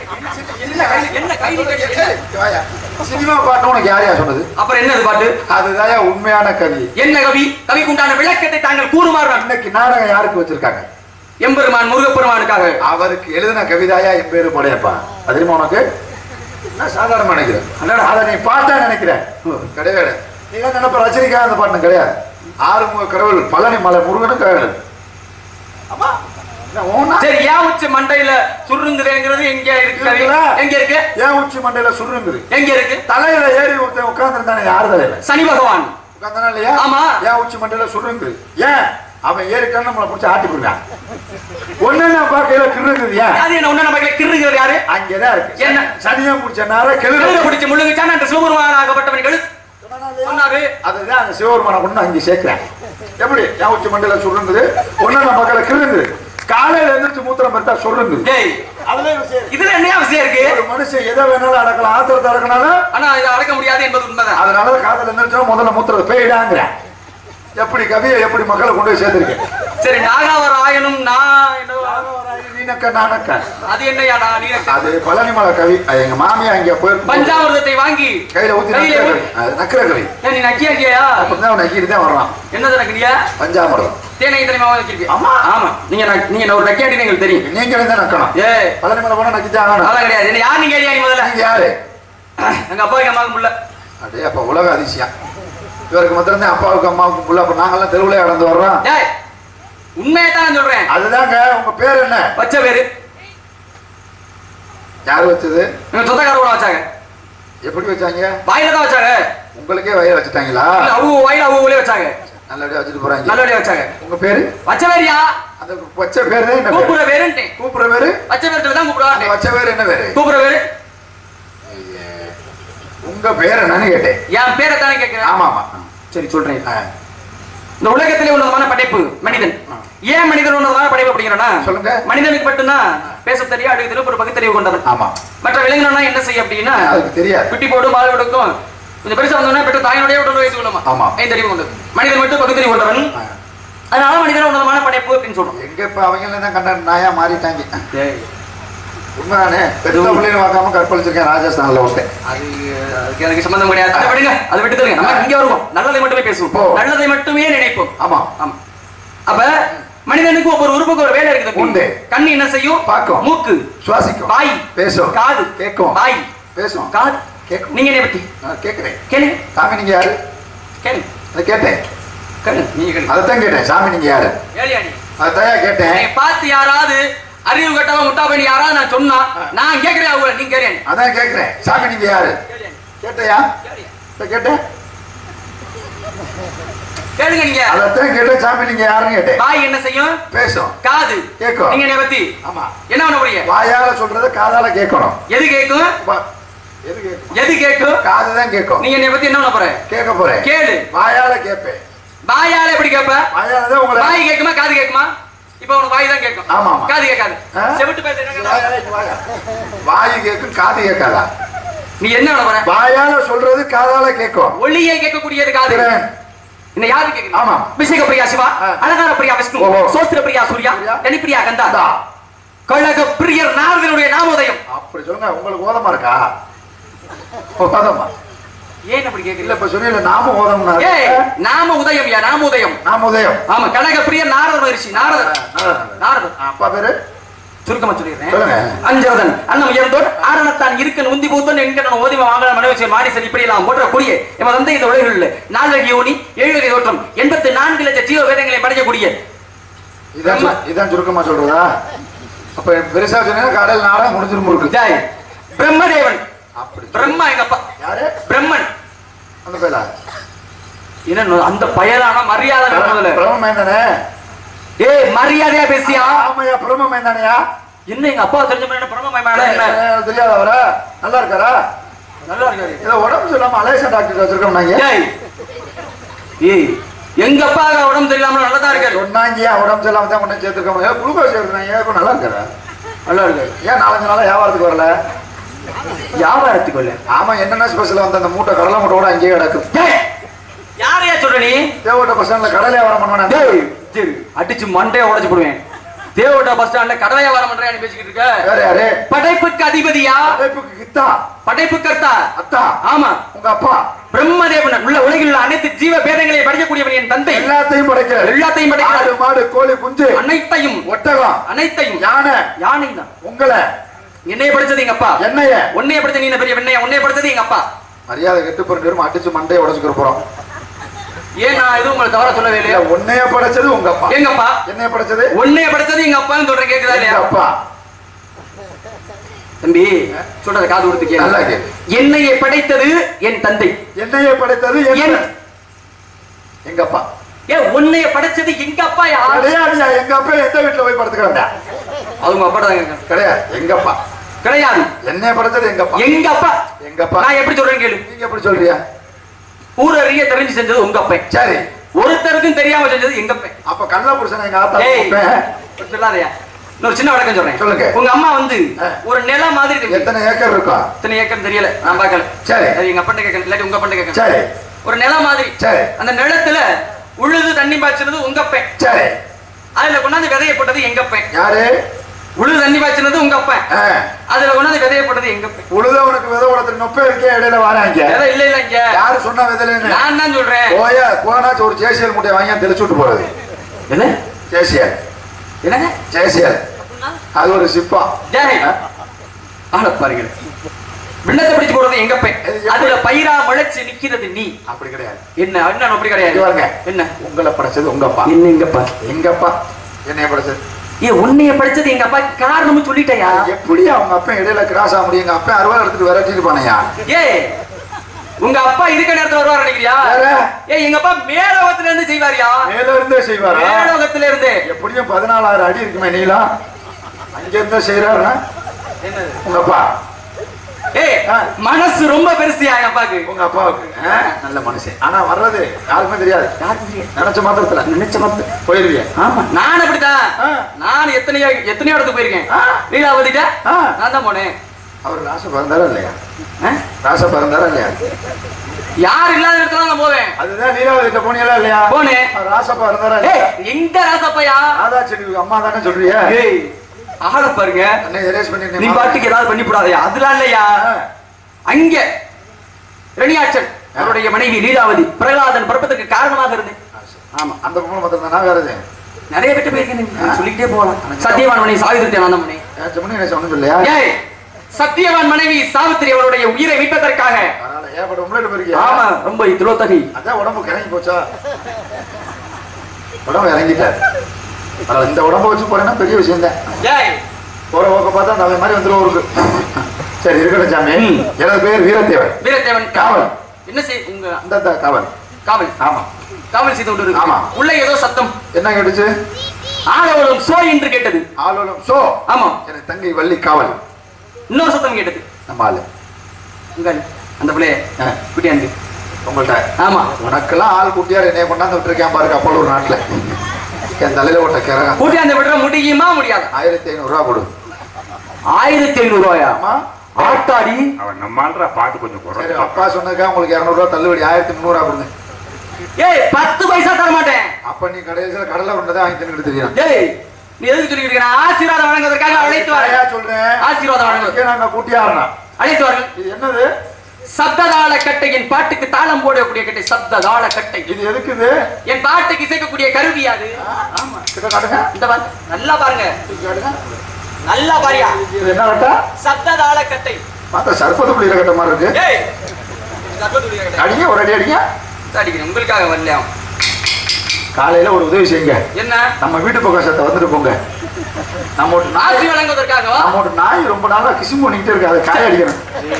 என்ன கை நீட்ட சினிமா பாட்டு உனக்கு யார் யார் சொன்னது அப்புறம் என்னது பாட்டு அதுதான் உண்மையான கவி என்ன கவி கவிக்கு உண்டான விளக்கத்தை தாங்கள் கூறுமாறு இன்னைக்கு நாடகம் யாருக்கு வச்சிருக்காங்க எம்பெருமான் முருகப்பெருமானுக்காக அவருக்கு எழுதின கவிதாயா என் பேரு படையப்பா அது தெரியுமா உனக்கு நான் சாதாரண நினைக்கிறேன் அடடா. அதை நீ பாட்டா நினைக்கிறேன் கிடையாது கிடையாது. நீ தான் நினைப்ப ரஜினிக்காக அந்த பாட்டு கிடையாது ஆறுமுக கடவுள் பழனி மலை முருகனும் கிடையாது ஆமா என்ன உன்னா? சரி ஏன் உச்ச மண்டையில சுருங்குதுங்கிறது எங்க இருக்கு கவி இருக்குல்ல? எங்க இருக்கு ஏன் உச்சி மண்டையில சுருங்குது எங்க இருக்கு தலையில ஏறி ஒருத்தன் உட்கார்ந்துருந்தானே யார் தலையில சனி பகவான் உட்கார்ந்தானா இல்லையா ஆமா. ஏன் உச்சி மண்டையில சுருங்குது ஏன் அவன் ஏறிட்டான்னு நம்மளை பிடிச்சி ஆட்டி போடுவான் ஒன்னு நான் பார்க்கையில கிருங்குது ஏன் அது என்ன ஒண்ணு நம்ம கிருங்கிறது யாரு அங்கேதான் இருக்கு என்ன? சனியா பிடிச்ச நேரம் கழுத கெழுத பிடிச்ச முள்ளுங்குச்சான் அந்த சிவபெருமான் ஆகப்பட்டவன் கழு சொன்னாரு அதுதான் அந்த சிவபெருமான கொண்டு அங்கே சேர்க்கிறேன் எப்படி என் உச்சி மண்டல சுருங்குது ஒன்னு நம்ம பக்கத்துல கிருங்குது காலையில எந்திரிச்சு மூத்திரம் பெற்றா சொல்லுங்குது ஏய் அதுல விஷயம் இதுல என்ன அவசியம் இருக்கு ஒரு மனுஷன் எதை வேணாலும் அடக்கலாம் ஆத்திரத்தை அடக்கினாலும் ஆனா இதை அடக்க முடியாது என்பது உண்மைதான் அதனால காதல் எந்திரிச்சா முதல்ல மூத்திரத்தை போயிடாங்கிறேன் எப்படி கவியை எப்படி மக்களை கொண்டு போய் சேர்த்திருக்கேன் சரி நாகாவர ஆயனும் நான் என்ன நீனக்க நானக்க அது என்னையா நான் நீ அது பழனிமலை கவி அது எங்க மாமியா அங்க போயிருக்கு பஞ்சாமிர்தத்தை வாங்கி கையில ஊத்தி கையில நக்கிற ஊத்தி- கவி அது நக்கிற கவி ஏன் நீ நக்கியாக்கியா அப்பதான் அவன் நக்கிட்டு தான் வர்றான் என்னது நக்கிறியா பஞ்சாமிரதம் தேனை தெரியுமா வச்சிருக்கீங்க ஆமா. ஆமா நீங்க நக்- நீங்க ஒரு நக்கியாட்டி எங்களுக்கு தெரியும் நீங்களும் தான் நக்கணும் ஏய் பழனிமலை போனா நக்கித்தான் ஆகணும் அதெல்லாம் கிடையாது என்ன யார் நீங்க கேட்டியா நீ முதல்ல நீங்க யாரு எங்க அப்பாவுக்கு அம்மாவுக்கு முல்ல அடே அப்ப உலக அதிசயம் இவருக்கு மாத்திரம் தான் அப்பாவுக்கு அம்மாவுக்கு புள்ள அப்ப நாங்கெல்லாம் தெருவுல கடந்து வர்றோம் ஏய் உண்மையை தான் சொல்றேன் அதுதாங்க உங்க பேர் என்ன வச்ச பேரு யார் வச்சது இவங்க சொந்தக்காரவங்கள வச்சாங்க எப்படி வச்சாங்க வாயில தான் வச்சாங்க உங்களுக்கே வயிறு வச்சுட்டாங்களா இல்ல அவங்க வாயில அவங்களே வச்சாங்க நல்லபடியா வச்சுட்டு போறாங்க நல்லபடியா வச்சாங்க உங்க பேரு வச்ச பேரியா அந்த வச்ச பேரு தான் என்ன பேரு கூப்பிடுற பேருன்ட்டேன் கூப்பிடுற பேரு வச்ச பேருக்கு தான் அந்த கூப்பிடுவாங்க வச்ச பேரு என்ன பேரு கூப்பிடுற பேரு உங்க பேர் என்னன்னு கேட்டேன் என் பேரை தானே கேட்கிறேன் ஆமா ஆமா சரி சொல்றேன் ஆ, இந்த உலகத்திலே உன்னதமான படைப்பு மனிதன் ஏன் மனிதன் உன்னதமான படைப்பு அப்படிங்கிறனா சொல்லுங்க. மனிதனுக்கு மட்டும்தான் பேச தெரியும் அடுத்த தெரியும் ஒரு பகுத்தறிவு கொண்டவன் ஆமா மற்ற விலங்குனா என்ன செய்ய அப்படின்னா அதுக்கு தெரியாது குட்டி போடும் பால் கொடுக்கும் கொஞ்சம் பெருசா வந்தோம்னா பெற்ற தாயினுடைய உடல் வைத்துக் கொள்ளுமா ஆமா. ஐந்தறிவு கொண்டது மனிதன் மட்டும் பகுத்தறிவு கொண்டவன் ஆ. அதனால மனிதன் உன்னதமான படைப்பு அப்படின்னு சொல்றோம் எங்க இப்ப அவங்க தான் கண்ட நாயா மாறிட்டாங்க உண்மைதானே பெத்த பிள்ளைங்க பார்க்காம கற்பழிச்சிருக்கேன் ராஜஸ்தான்ல ஒருத்தன் அது அதுக்கு எனக்கு சம்பந்தம் கிடையாது அதை விடுங்க அதை விட்டு தருங்க நம்ம இங்க வருவோம் நல்லதை மட்டுமே பேசுவோம் ஓ. நல்லதை மட்டுமே நினைப்போம் ஆமா ஆமா அப்ப மனிதனுக்கு ஒவ்வொரு உறுப்புக்கு ஒரு வேலை இருக்குது உண்டு. கண்ணு என்ன செய்யும் பார்க்கும். மூக்கு சுவாசிக்கும் வாய் பேசும் காது கேட்கும் வாய் பேசும் காது கேட்கும் நீங்க என்ன பத்தி நான் கேட்கிறேன் கேளுங்க சாமி நீங்க யாரு கேளுங்க அதை கேட்டேன் கேளுங்க நீங்க கேளுங்க அதைத்தான் கேட்டேன் சாமி நீங்க யாரு ஏழியா நீ அதைத்தான் கேட்டேன் என்னை பார்த்து யாராவது அறிவு கட்டவன் முட்டா பண்ணி யாராவது நான் சொன்னா நான் கேட்கிறேன் அவங்க நீங்க கேளுங்க அதான் கேட்கிறேன் சாமி நீங்க யாரு கேட்டையா இப்ப கேட்டேன் கேளுங்க நீங்க அதைத்தான் கேட்டேன் சாமி நீங்க யாருன்னு கேட்டேன் வாய் என்ன செய்யும் பேசும் காது கேட்கும். நீங்க என்னை பத்தி ஆமா என்ன பண்ண போறீங்க வாயால சொல்றத காதால கேட்கணும் எது கேட்கும் வா- எது கேட்கும் எது கேட்கும் காது தான் கேட்கும் நீங்க என்னை பத்தி என்ன பண்ண போற கேட்க போறேன் கேளு வாயால கேட்பேன் வாயால எப்படி கேட்ப வாயால தான் உங்களை வாய் கேட்குமா காது கேட்குமா இப்ப உனக்கு வாய் தான் கேட்கும் ஆமா, ஆமா. காது கேட்காது ஆ? செவிட்டு பேச என்ன கேட்காது? வாயு கேட்கும் காது கேட்காதா நீ என்ன பண்ண போற வாயால சொல்றது காதால கேட்கும் ஒளியை கேட்கக்கூடியது காது திறன். என்ன யாரு கேக்குறீங்க ஆமா. அபிஷேக பிரியா சிவா ஆ. அலங்கார பிரியா விஷ்ணு ஓஹோ. சோஸ்திர பிரியா சூர்யா சூர்யா. தனிப்பிரியா கந்தா அந்தா. கழக பிரியர் நாரதனுடைய நாமோதயம் அப்படி சொல்லுங்க உங்களுக்கு ஓதமா இருக்கா ஓதமா ஏன் அப்படி இல்ல கேக்குறீங்க இப்ப சொன்னீங்க நாம ஓதம்னா ஏய் நாம உதயம் யா நாம உதயம் நாம உதயம் ஆமா கனக பிரியர் நாரத மகரிஷி நாரத நாரதன் அப்பா பேரு சுருக்கமா சொல்லிடுறேன் சொல்லுங்க. அஞ்சரதன் அன்னம் உயர்ந்தோர் ஆரணத்தான் இருக்கன் உந்தி பூத்தன் என்கிற ஓதிம வாங்கல மனைவி மாரிசன் இப்படி எல்லாம் போற்றக்கூடிய எமது தந்தை இந்த உலகில் நால்வகை யோனி ஏழுவகை தோற்றம் எண்பத்தி நான்கு லட்ச ஜீவ வேதங்களை படைக்கக்கூடிய இதான் சொ- இதான் சுருக்கமா சொல்றதா அப்ப பெருசா சொன்னீங்கன்னா கடல் நாடா முடிஞ்சிரும் இருக்கு ஜாய் பிரம்மதேவன் அப்படி பிரம்மா எங்க அப்பா யாரு பிரம்மன் அந்த பேரா என்ன அந்த பயலான மரியாதை வேணும் முதல்ல பிரம்மமேந்தானே ஏய் மரியாதையா பேசியா ஆமையா பிரம்மமேந்தானையா என்ன எங்க அப்பா தெரிஞ்ச மாதிரி பிரம்மமயமான என்ன தெரியாத அவரா நல்லா இருக்காரா நல்லா இருக்காரு ஏதோ உடம்பு சொல்லாம அலேசா டாக்டர் வச்சிருக்கோம் நாங்க ஏய் ஏய் எங்க அப்பா உடம்பு சரியில்லாம நல்லா தான் இருக்காரு சொன்னாங்க உடம்பு சரியில்லாம தான் கொண்டு சேர்த்துருக்க முடியாது குளுக்கோஸ் எடுத்துனாங்க இப்போ நல்லா இருக்காரு நல்லா இருக்காரு ஏன் நாலஞ்சு நாளா வியாபாரத்துக்கு வரல வியாபாரத்துக்கு வரல ஆமா என்னென்ன ஸ்பெஷல் வந்து அந்த மூட்டை கடலை மூட்டை கூட அங்கேயே கிடக்கும் டேய், யாரையா சொல்ற நீ தேவோட்ட பஸ் ஸ்டாண்ட்ல கடலை வியாபாரம் பண்ணுவானே டேய், சரி, அடிச்சு மண்டைய உடைச்சு போடுவேன் தேவட்ட பஸ் ஸ்டாண்ட்ல கடை வியாபாரம் பண்றேன் பேசிக்கிட்டு இருக்க வேற யாரு படைப்புக்கு அதிபதியா அடைப்புக்கு கித்தா படைப்பு கர்த்தா அத்தா ஆமா உங்க அப்பா பிரம்மதேவன் உள்ள உலகில் உள்ள அனைத்து ஜீவ பேதங்களை படிக்கக்கூடியவன் என் தந்தை எல்லாத்தையும் படைக்கிறார் எல்லாத்தையும் ஆடு படைக்கிறார் மாடு கோழி குஞ்சு அனைத்தையும் ஒட்டகம் அனைத்தையும் யானை யானை தான் உங்களை என்னைய படிச்சது எங்க அப்பா என்னைய உன்னைய படிச்ச நீ என்ன பெரிய வெண்ணைய உன்னைய படிச்சது எங்க அப்பா மரியாதை கெட்டு போறோம் அடிச்சு மண்டையை உடச்சுக்கிற போறோம் ஏன் நான் எதுவும் உங்களை தவற சொல்லவே இல்ல இல்லையா உன்னைய படைச்சது உங்க அப்பா எங்க அப்பா என்னைய படைச்சது உன்னைய படிச்சது எங்க அப்பான்னு சொல்றேன் கேக்குதா இல்லையா எங்க அப்பா தம்பி சொல்றத காது கொடுத்து நல்லா கேளு கேளு. என்னைய படைத்தது என் தந்தை என்னைய படைத்தது என்ன என்- எங்க அப்பா ஏ உன்னைய படைச்சது எங்க அப்பா யார் கிடையாதுயா எங்க அப்பா எந்த வீட்டுல போய் படுத்துக்கிறாங்க அது உங்க அப்பா தான் கிடையாது எங்க அப்பா கிடையாது என்னைய படைச்சது எங்க அப்பா எங்க அப்பா எங்க அப்பா நான் எப்படி சொல்றேன் கேளு நீங்க எப்படி சொல்றியா ஊரறிய தெரிஞ்சு செஞ்சது உங்க அப்பன் சரி ஒருத்தருக்கும் தெரியாம செஞ்சது எங்க அப்பன் அப்ப கள்ள புருஷன் எங்க ஆத்தா ஏய், கூப்பிட்டேன். இப்படி சொல்லாதயா இன்னொரு சின்ன விளக்கம் சொல்றேன் சொல்லுங்க. உங்க அம்மா வந்து ஆ. ஒரு நிலம் மாதிரி இருக்கு. எத்தனை ஏக்கர் இருக்கும் எத்தனை ஏக்கர் தெரியல நான் பார்க்கல சரி. அது எங்க அப்பன் கேட்கணும் இல்லாட்டி உங்க அப்பன் கேட்கணும் சரி ஒரு நிலம் மாதிரி சரி அந்த நிலத்துல உழுது தண்ணி பாய்ச்சினது உங்க அப்பன் சரி அதுல கொண்டாந்து விதைய போட்டது எங்க அப்பன் யாரு உழுது தண்ணி பாய்ச்சினது உங்க அப்பன் ஆ, அதுல கொண்டாந்து விதைய போட்டது எங்க அப்பன் உழுதவனுக்கு விதை உடத்துல நொப்பே இருக்கே இடையில வாராங்க விதை இல்ல இல்ல இங்க யாரு சொன்னா விதையில நான் தான் சொல்றேன் போயா போனாச்சு ஒரு ஜேசியல் முட்டையை வாங்கி தெளிச்சு விட்டு போறது என்ன ஜேசியல் என்னங்க ஜேசியல் அது ஒரு சிப்பா ஜெய் ஆள பாருங்க விண்ணத்தை பிடிச்சு போடுறது எங்க அப்பன் அதுல பயிரா முளைச்சு நிக்கிறது நீ அப்படி கிடையாது என்ன என்ன அப்படி இங்க கிடையாது பாருங்க என்ன உங்களை படைச்சது உங்க அப்பா என்ன எங்கப்பா எங்க அப்பா என்னைய படைச்சது ஏ உன்னைய படிச்சது எங்க அப்பா காரணமும் சொல்லிட்டயா எப்படி அவங்க அப்பா இடையில கிராஸ் ஆக முடியும் எங்க அப்பா அறுபது எடுத்துட்டு விரட்டிட்டு போனையா ஏ உங்க அப்பா இருக்க நேரத்துல வருவார் நினைக்கிறியா வேற? ஏ எங்க அப்பா மேலோகத்துல இருந்து செய்வாரியா மேல இருந்தே செய்வாரா மேலோகத்துல இருந்து எப்படியும் பதினாலாயிரம் அடி இருக்குமே நீளம் அங்க இருந்தா செய்யறாருன்னா என்னது உங்க அப்பா ஏய் ஆ. மனசு ரொம்ப பெருசியா என் அப்பாக்கு உங்க அப்பாவுக்கு ஆ, நல்ல மனுஷன் ஆனா வர்றது யாருக்குமே தெரியாது யாருக்கு தெரியும்? நினைச்ச மாத்திரத்துல நினைச்ச மாதிரி போயிருவிய ஆமா நான் அப்படித்தான் ஆ. நான் எத்தனையோ எத்தனையோ இடத்துக்கு போயிருக்கேன் ஆ. லீலாவதிட்ட ஆ. நான் தான் போனேன் அவர் ராச பிறந்தாரா இல்லையா ஆ? ராச பிறந்தாரா இல்லையா யார் இல்லாத இடத்துல நான் போவேன் அதுதான் நீலாவதிட்ட போனீங்களா இல்லையா போனேன் அவர் ராசப்பா இருந்தாரா ஏய் இல்லையா எங்க ராசப்பையா ராதா செடி அம்மா தானே சொல்றிய ஏய் ஆள பாருங்க அண்ணன் எரேஸ் நீ பண்ணி பாட்டுக்கு ஏதாவது பண்ணி போடாதயா அதெல்லாம் இல்லையா அங்க ரணியாச்சன் அவருடைய மனைவி லீலாவதி பிரகலாதன் பிறப்பதற்கு காரணமாக இருந்தேன் ஆமா அந்த பொண்ணு மாத்திரம் தானா வேற எது நிறைய பேர்ட்ட போயிருக்கேன் சொல்லிக்கிட்டே போகலாம் சத்தியவான் மனைவி சாவித்திரி நான் மனைவி ஏன் சொன்னீங்க என்ன சொன்னு சொல்லியா ஏய் சத்தியவான் மனைவி சாவித்திரி அவருடைய உயிரை மீட்பதற்காக அதனால ஏன் உங்களை போயிருக்கியா ஆமா ரொம்ப துரோத்தகி அதான் உடம்பு இறங்கி போச்சா உடம்பு இறங்கிட்டார் அதனால இந்த உடம்ப வச்சு போறேன்னா பெரிய விஷயம் தான் ஏய் போற போக்க பார்த்தா அந்த மாதிரி வந்துடும் ஊருக்கு சரி இருக்கட்டும் சாமி ம். எனது பேர் வீரத்தேவன் வீரத்தேவன் காவல். என்ன செய் உங்க அந்த அந்த காவல் காவல் ஆமா காவல் செய்து கொண்டு இருக்கு ஆமா. உள்ள ஏதோ சத்தம் என்ன கேட்டுச்சு ஆளவளும் சோ என்று கேட்டது ஆலோலம் சோ ஆமா எனக்கு தங்கை வள்ளி காவல் இன்னொரு சத்தம் கேட்டது நம்ம ஆளு உங்க ஆளு, அந்த பிள்ளைய ஆ. குட்டியாந்து உங்கள்ட்ட ஆமா உனக்கெல்லாம் ஆள் குட்டியார் என்னைய கொண்டாந்து விட்டுருக்கேன் பாருங்க அப்போ ஒரு நாட்டுல என் தலையில ஓட்ட கிறகம் கூட்டியாந்து விடுற முடியுமா முடியாது ஆயிரத்தி ஐநூறு ரூபா கொடு ஆயிரத்தி ஐநூறு ரூபாயா ஆமா ஆட்டாடி அவன் நம்மால்ற பாட்டு கொஞ்சம் சரி குறை அப்பா சொன்னதுக்காக உங்களுக்கு இருநூறு ரூபா தள்ளுபடி ஆயிரத்தி முந்நூறு ரூபா கொடுங்க ஏய் பத்து பைசா தர மாட்டேன் அப்ப நீ கடைசியில கடலை உண்டதை வாங்கி தின்னுட்டு தெரியும் ஏய் நீ எதுக்கு சொல்லிட்டு இருக்க நான் ஆசீர்வாதம் வழங்குவதற்காக அழைத்து ஐயா வரேன் சொல்றேன் ஆசீர்வாதம் வழங்குவது அதுக்கே நாங்க கூட்டியாடுறோம் அழைத்து வாருங்கள் இது என்னது சப்ததாள கட்டையின் பாட்டுக்கு தாளம் போடக்கூடிய கட்டை சப்ததாள கட்டை இது எதுக்குது என் பாட்டுக்கு இசைக்கக்கூடிய கருவி அது ஆமா கிட்ட காட்டுங்க இந்த பாரு நல்லா பாருங்க தூக்கி காட்டுங்க நல்லா பாரியா இது என்ன கட்டா சப்ததாள கட்டை பார்த்தா சர்ப்பத்து புள்ளியில கட்ட மாதிரி இருக்கு ஏய் சர்வதுடைய கட்டை. அடிங்க ஒரு அடி அடிங்க அடிக்கிறேன் உங்களுக்காக வரல காலையில ஒரு உதவி செய்யுங்க என்ன நம்ம வீட்டு பக்கம் சத்த வந்துட்டு போங்க நம்ம ஒரு நாய் ஆசி வழங்குவதற்காகவா நம்ம ஒரு நாய் ரொம்ப நாளா கிசும் பண்ணிக்கிட்டே இருக்கு அதை காய அடிக்கணும்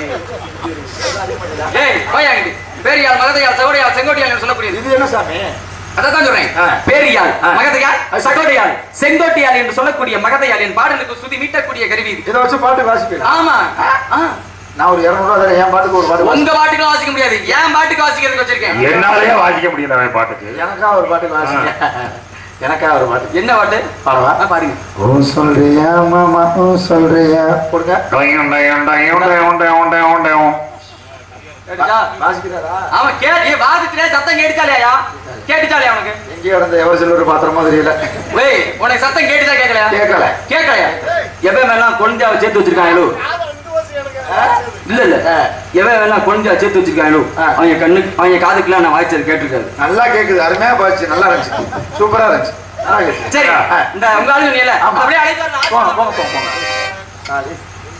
ஏய் போயாங்கிட்டு பேரியால் மகதையால் சகோடையால் செங்கோட்டையால் என்று சொல்லக்கூடியது இது என்ன சாமி அதான் சொல்றேன் ஆ. பேரியால் ஆ. மகதையால் அது சகோடையால் செங்கோட்டையால் என்று சொல்லக்கூடிய மகதையால் என் பாடலுக்கு சுதி மீட்டக்கூடிய கருவி இது இதை வச்சு பாட்டு வாசிப்பீங்க ஆமா ஆ. நான் ஒரு இரநூறுவா தரேன் என் பாட்டுக்கு ஒரு பாட்டு வாசி. உங்க பாட்டுக்கு வாசிக்க முடியாது என் பாட்டுக்கு வாசிக்கிறதுக்கு வச்சிருக்கேன் என்னாலயே வாசிக்க முடியல அவன் பாட்டுக்கு எனக்கா ஒரு பாட்டுக்கு வாசிங்க எனக்கா ஒரு பாட்டு என்ன பாட்டு பாடவா ஆ, பாருங்க ஓ சொல்றியா மாமா ஓ சொல்றியா போடுங்க டொயம், டொயம், டொயம், டொயம், டொயம், டொயம், டொயம். கேட்டுச்சா வாசிக்கிறாரா அவன் கே ஏ வாசிச்சுட்டே சத்தம் கேட்டுச்சாலையா கேட்டுச்சாலையா உனக்கு எங்கேயோ இருந்த எவர் சில்வர் பாத்திரமா தெரியல ஏய் உனக்கு சத்தம் கேட்டுச்சா கேட்கலையா கேட்கல கேட்கலையா எவன் எல்லாம் குழந்தையாவை சேர்த்து வச்சிருக்காங்களோ இல்ல இல்ல எவன் எல்லாம் குழந்தையா சேர்த்து வச்சிருக்காங்களோ ஆ. அவங்க கண்ணுக்கு அவங்க காதுக்குலாம் நான் வாய்ச்சது கேட்டிருக்காரு நல்லா கேக்குது அருமையா போச்சு நல்லா இருந்துச்சு சூப்பரா இருந்துச்சு நல்லா கேட்டுச்சு. சரி ஆ. இந்த உங்க ஆளு நீ இல்ல ஆமா. அப்படியே அழைத்து வரணும். போங்க போங்க போங்க போங்க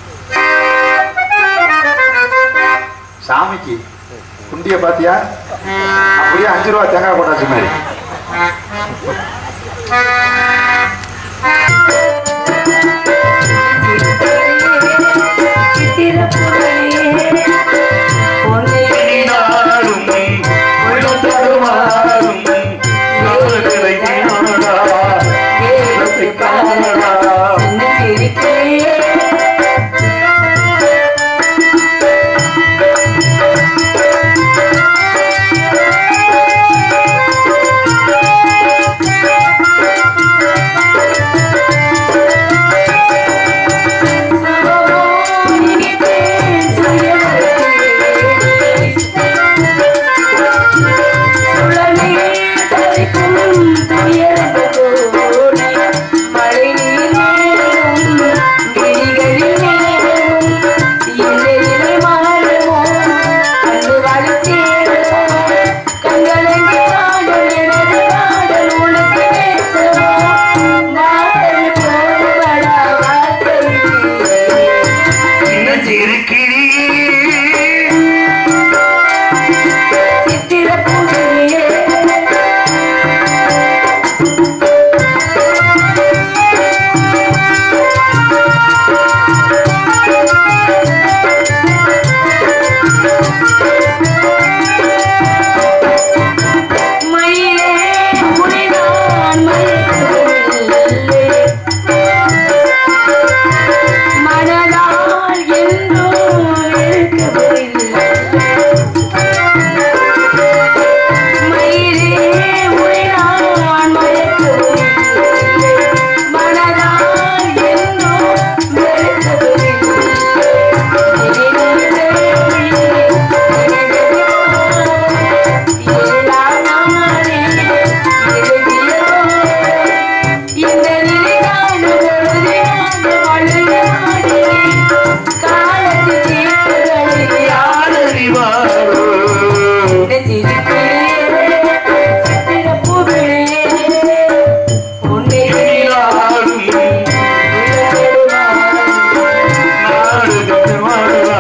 சாமிக்கு குண்டிய பாத்தியா அப்படியே அஞ்சு ரூபா தேங்காய் போட்டாச்சு மாதிரி நீனாடும், உள்ளம் தடுமாறும், நாடுகளை நீனாடா, நேரத்தை காணடா. சின்ன சிறுக்கிளி மயிலே புலிதான் மயக்கவில்லை மனதால் என்றும் வெறுக்கவில்லை மயிலே புலிதான் மயக்கவில்லை மனதால் என்றும் வெறுக்கவில்லை நீனாடும், நாடுகள் வாழா.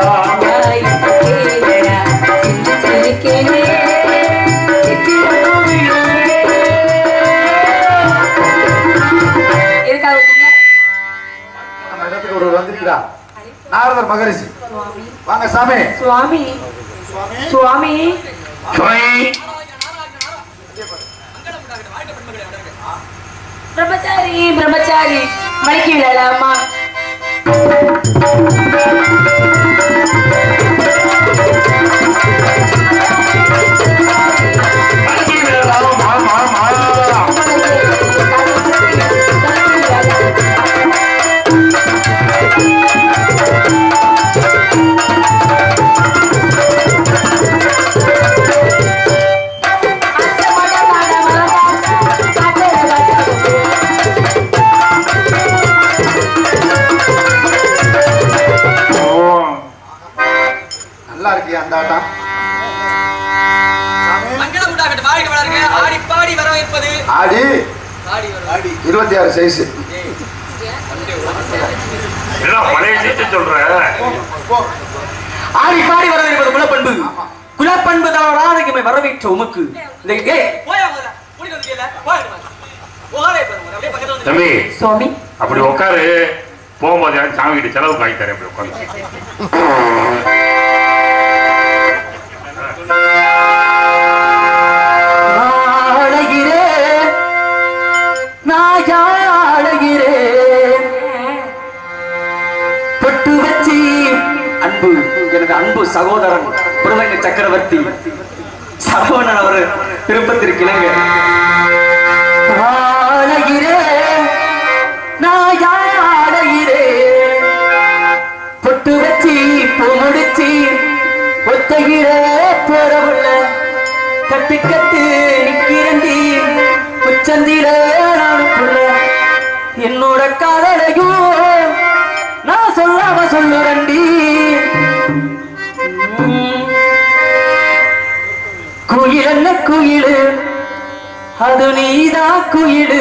நம்ம இடத்துக்கு ஒரு வந்திருக்கிறா நாரதர் மகரிஷி வாங்க சாமி சுவாமி சுவாமி சொய். பிரம்மச்சாரி பிரம்மச்சாரி மலைக்கு விழலாமா அடிச்சு விடலாம், மா, மா, மா. ஓ, நல்லா இருக்கியா அந்த ஆட்டம் சாமி மங்களம் உண்டாகட்டும் வாழ்க்கை வளர்க ஆடி பாடி வரவேற்பது ஆடி ஆடி வர இருபத்தி ஆறு சைஸ் என்ன பழைய சீட்டு சொல்ற ஆடி பாடி வரவேற்பது குலப்பண்பு குலப்பண்பு தளராதைக்கு வரவேற்ற உமக்கு இந்த ஏய் போயா முதல்ல முடிக்க வந்து கேள போயிடு ஓரே பாருங்க அப்படியே பக்கத்துல வந்து தம்பி சுவாமி அப்படி உட்காரு போகும்போது யாரும் சாமி கிட்ட செலவு வாங்கி தரேன் அப்படி உட்காந்து ஆடுகிறேன் நான் ஆடுகிறேன் தொட்டு வச்சு அன்பு அன்பு சகோதரன் புரதங்க சக்கரவர்த்தி சரவணன் அவர் விருப்பத்திற்கு இணங்க ஆளையிரே நான் ஆளையிரே பொட்டு வச்சு பூ முடிச்சு ஒத்தகிற போறவுள்ள கட்டு கட்டு நிக்கிறண்டி உச்சந்திர நானுக்குள்ள என்னோட காதலையும் நான் சொல்லாம சொல்லுறண்டி குயில் என்ன குயிலு அது நீதான் குயிலு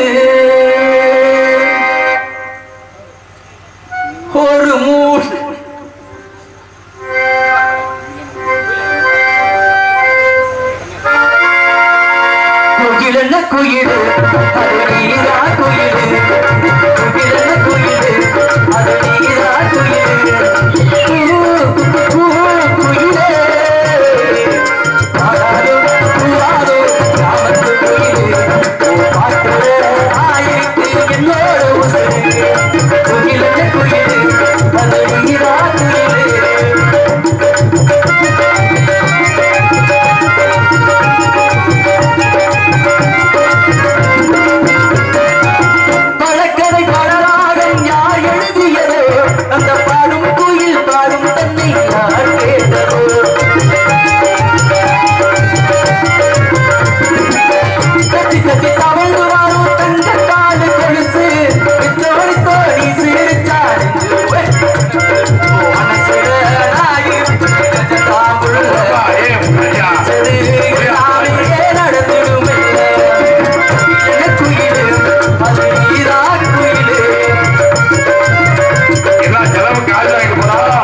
ஒரு மூணு குயில் என்ன குயிலு அது நீதான் குயிலு குயில் என்ன குயிலு அது நீதான் குயிலு கூ, கூ, குயிலே பாடாதோ கூடாதோ ராமத்து குயிலு உன் பாட்டுல ஆயிட்டு என்னோட உசுரு குயில் என்ன குயிலு அது நீதான் குயிலு பழக்கதை பாடலாகம் யார் எழுதியதோ அந்த பாடும் குயில் பாடும் தன்னை யார் கேட்டதோ தட்டி தட்டி தவழ்ந்து வாரும் தங்க காடு கொலுசு தோடி தோடி சிரிச்சாரு மனசுல நாயிருக்கு தாம்புள்ள எல்லாமே நடந்திடும் என்ன குயிலு அது நீதான் குயிலு எல்லாம் செலவுக்கு ஆஜராக போறா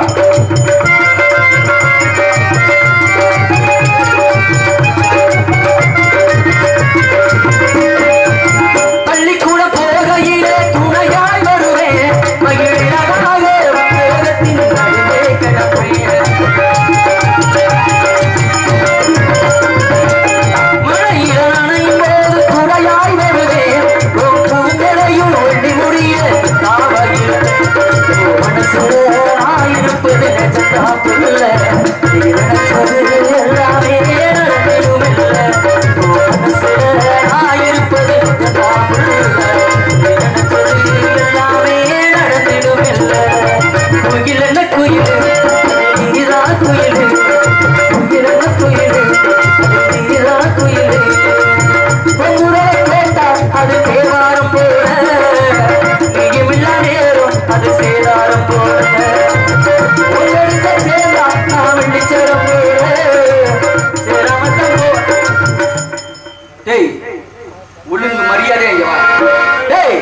பள்ளிக்கூட போகையிலே துணையாய் வருவேன் மகிழகாக உலகத்தின் நடுவே கிடப்பேன் மழையில நனையும் போது துணையாய் வருவேன் உன் பூங்களையும் ஒண்டி முடிய காவலில் மனசுல ஆயிருப்பது நெஞ்சத்தாப்புள்ள நீ நினைச்சது எல்லாமே நடந்திடும் இல்ல உன் மனசுல ஆயிருப்பது நெஞ்சத்தாப்புள்ள நீ நினைச்சது எல்லாமே நடந்திடும் இல்ல குயில் என்ன குயில் நீதான் குயில் குயில் என்ன குயில் நீதான் குயில் பொங்குரலை கேட்டா அது தேவாரம் போல நீயுமில்லா நேரம் அது சேதாரம் போல உங்களெடுத்த சேர்ந்தா நான் வெள்ளிச்சரம் போல சேராமத்தம் போல டேய் ஒழுங்கு மரியாதை இங்க வா டேய்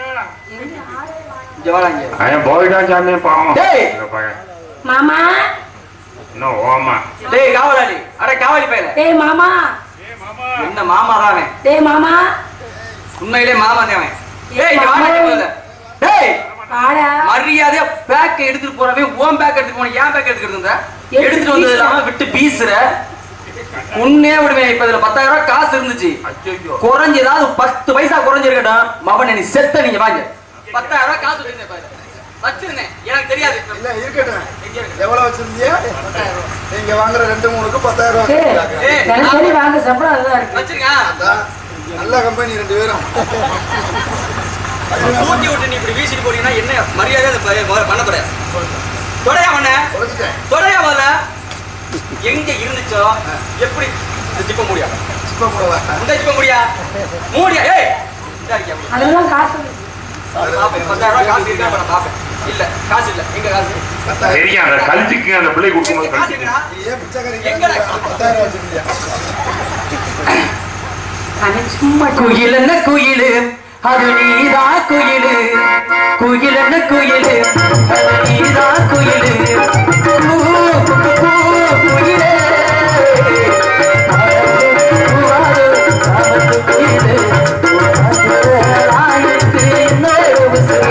இங்க வாடா இங்க அவன் போயிட்டான் சாமி பாவம் டேய். இந்த பையன். மாமா இன்னும் ஓமா டேய் காவலாளி அட காவலி பையல டேய் மாமா என்ன மாமா தான் அவன் டேய் மாமா உண்மையிலே மாமா தான் அவன் டேய் இங்க வாடா இங்க முதல்ல. டேய் ஆடா மரியாதையா பேக் எடுத்துட்டு போறவே ஓம் பேக் எடுத்துட்டு போன ஏன் பேக் எடுத்துக்கிட்டு இருந்த எடுத்துட்டு வந்தது இல்லாம விட்டு பீசுற உன்னே விடுவேன் இப்ப இதுல பத்தாயிரம் ரூபாய் காசு இருந்துச்சு குறைஞ்சு ஏதாவது பத்து பைசா குறைஞ்சிருக்கட்டும் மவன் நீ செத்த நீங்க வாங்க பத்தாயிரம் ரூபாய் காசு வச்சிருந்தேன் பாரு. வச்சிருந்தேன் எனக்கு தெரியாது இல்ல இருக்கட்டும் எவ்வளவு வச்சிருந்தியா நீங்க வாங்குற ரெண்டு மூணுக்கு பத்தாயிரம் ரூபாய் டேய் கொடுக்குறாங்க. ஏய், எனக்கு சரி வாங்க சம்பளம் அதுதான் இருக்கு வச்சிருங்க அதான், நல்ல கம்பெனி ரெண்டு பேரும் ஊட்டி விட்டு நீ இப்படி வீசிட்டு போனீங்கன்னா என்ன மரியாதை அந்த பையன் முதல்ல பண்ண போற தொடையா பண்ண குறைச்சிட்டேன் தொடையா முதல்ல எங்க இருந்துச்சோ எப்படி ஜிப்ப முடியா இப்ப கூடவா இந்த ஜிப்ப முடியா மூடியா ஏய் இந்தா இருக்கியா அப்படி. அதெல்லாம் காசு பாப்பேன் பத்தாயிரம் ரூபாய் காசு இருக்கா அப்ப நான் பாப்பேன் இல்ல காசு இல்ல எங்க காசு பத்தாயிரம் சரியா அந்த கழிச்சுக்கு அந்த பிள்ளை கொடுக்கும்போது காசு கழிச்சுக்கு எங்கடா நீ ஏன் பிச்சைக்காரி எங்கடா? பத்தாயிரம் வச்சிருந்தியா அன்னைக்கு சும்மா குயில் என்ன குயிலு அது நீதான் குயிலு குயில் என்ன குயிலு அது நீதான் குயிலு கூ, கூ, கூ, குயிலே. கூவாது, காமத்து குயிலு. ஆயிரத்து இன்னொரு உசுரு.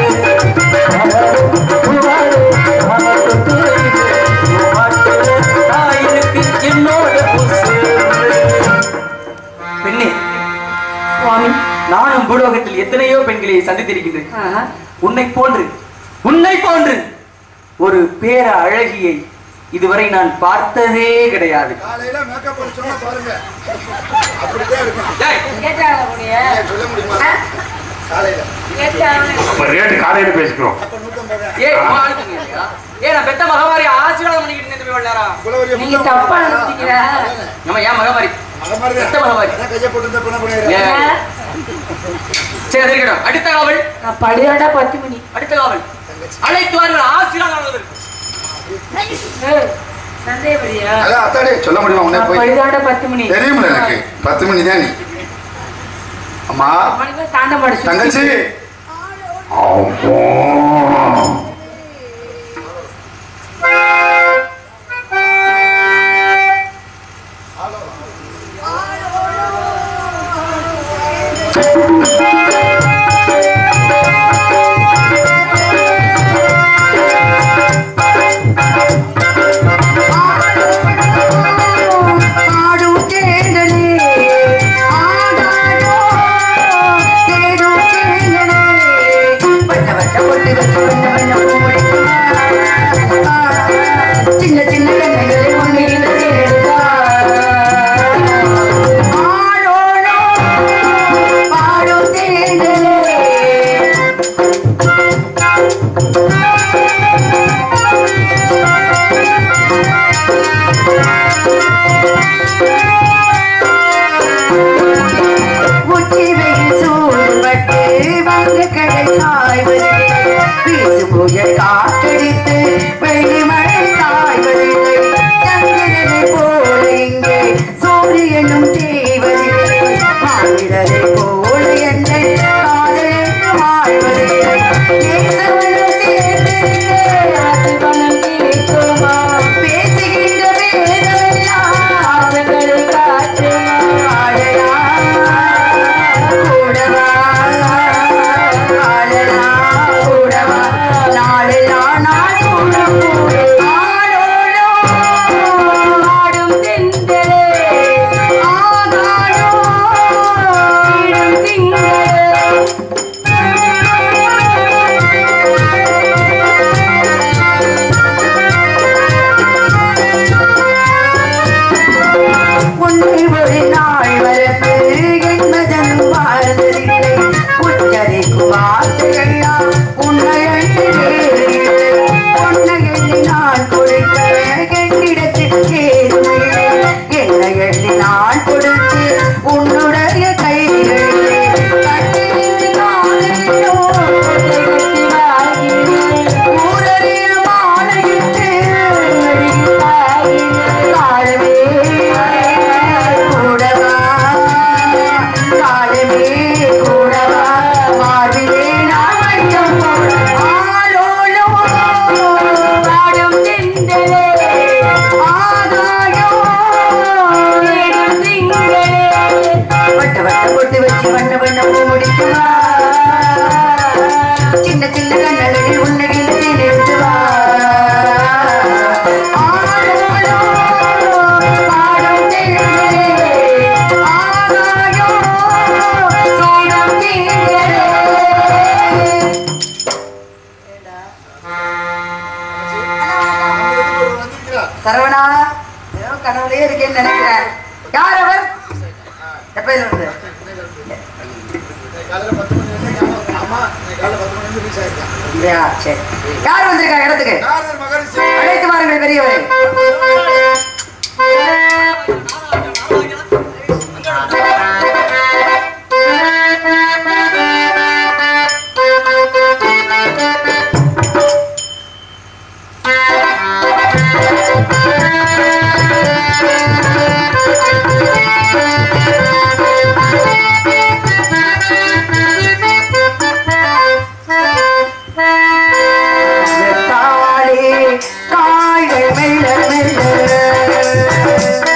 கூவாது, காமத்து குயிலு. ஆயிரத்து என்னோட உசுரு. பெண்ணே சுவாமி நானும் பூலோகத்தில் எத்தனையோ பெண்களை சந்தித்திருக்கின்றேன் ஆஹா. உன்னை போன்று உன்னை போன்று ஒரு பேர அழகியை இதுவரை நான் பார்த்ததே கிடையாது காலையில மேக்கப் பண்ண சொன்னா பாருங்க அப்படிதான் இருக்கும் ஏய், கேட்டாங்க உன்னைய? சொல்ல முடியுமா ஆ? காலையில கேட்டாங்க. அப்ப ரேட்டு காலையில பேசிக்கிறோம் அப்ப நூத்தம்பது ஏய், உன் ஆளுக்கு இல்லையா? ஏய், நான் பெத்த மகமாரி ஆசீர்வாதம் பண்ணிக்கிட்டு இருந்தேன் இவ்வளவு நேரம். குலவரிய நீங்க தப்பா நினைச்சீங்களா? நம்ம ஏன் மகமாரி அத மாதிரி பெத்த மகமாரி அதான் கையை போட்டு இந்த பண்ண ஏய். பண்ணிடுறேன் சரி அது இருக்கட்டும். அடுத்த காவல் நான் படுதாண்டா பத்து மணி அடுத்த காவல் அழைத்து வாருங்கள் ஆசீர்வாதம் ஏய், சந்தேகப்படியா அதான் அத்தாடி சொல்ல முடியுமா உன்னை நான் போய் படுதாண்டா பத்து மணி தெரியுமில்ல எனக்கு பத்து மணி தான் நீ அம்மா மணிக்கு தாண்ட மாட்டேன் தங்கச்சி ஆடும் தேடலே ஆடாடோ தேடும் தேடலே வட்ட வட்ட ஒட்டு வச்சு வட்ட வட்ட மூடிக்குமா சின்ன சின்ன கண்ணைகளை ஒன்றில் தேடுதா ஆடோடோ பாடும் தேடலே உச்சி வெயில் சூழ்பட்டு வந்து கடை சாய்வதில்லை வீசு புயல் காற்றடித்து வெள்ளி மழை சாய்வதில்லை சந்திரனை போல இங்கே சூரியனும் தேய்வதில்லை மாநிலரை போல என்னை காதலித்து வாழ்வதில்லை நேசமனம் தேர்ந்தெடுத்தே ஆசீர்வாதம் கிடைக்குமா? பேசுகின்ற வேதமெல்லாம் ஆசைகளை காட்டுமா? ஆடலாம், கூடவா, ஆடலாம், கூடவா, நாளெல்லாம் நான் சூடும் கூடே. ஆடோடோ, ஆடும் தென்றலே, ஆகாடோ, இடும் திங்களே. உன்னை ஒரு நாள் வரத்து என்பதன் வாழ்ந்ததில்லை உச்சரிக்கும் வார்த்தையெல்லாம் உன்னை அன்று வேறு இல்லை உன்னை எண்ணி நான் கொடுக்க என்னிடத்தில் சேருமில்லை என்னை எண்ணி நான் கொடுத்து உன்னுடைய கைகளிலே கட்டிலிருந்து காதலித்தோ கொட்டை கட்டி வாழ்கிறேன் ஊரறிய மாலையிட்டு காலமே கூடவா காலமே கூடவா மார்பிலே நான் வைக்கும் ஆளோளோ பாடும் தென்றலே ஆகாயோ தேடும் திங்களே வட்ட வட்ட பொட்டு வச்சு வண்ண வண்ண பூ முடிக்குமா சின்ன சின்ன கண்ணகளில் உன்னடியில் தேர்ந்து வா ஆடோடோ பாடும் தேடலே ஆகாயோ தேடும் திங்களே சரவணா ஏதோ கனவுலயே இருக்கேன்னு நினைக்கிறேன் யார் அவர் எப்பயில இருந்து இல்லையா சரி யார் வந்திருக்கா இடத்துக்கு அழைத்து வாருங்கள் பெரியவரே தாளே காய்கள் மெல்ல மெல்ல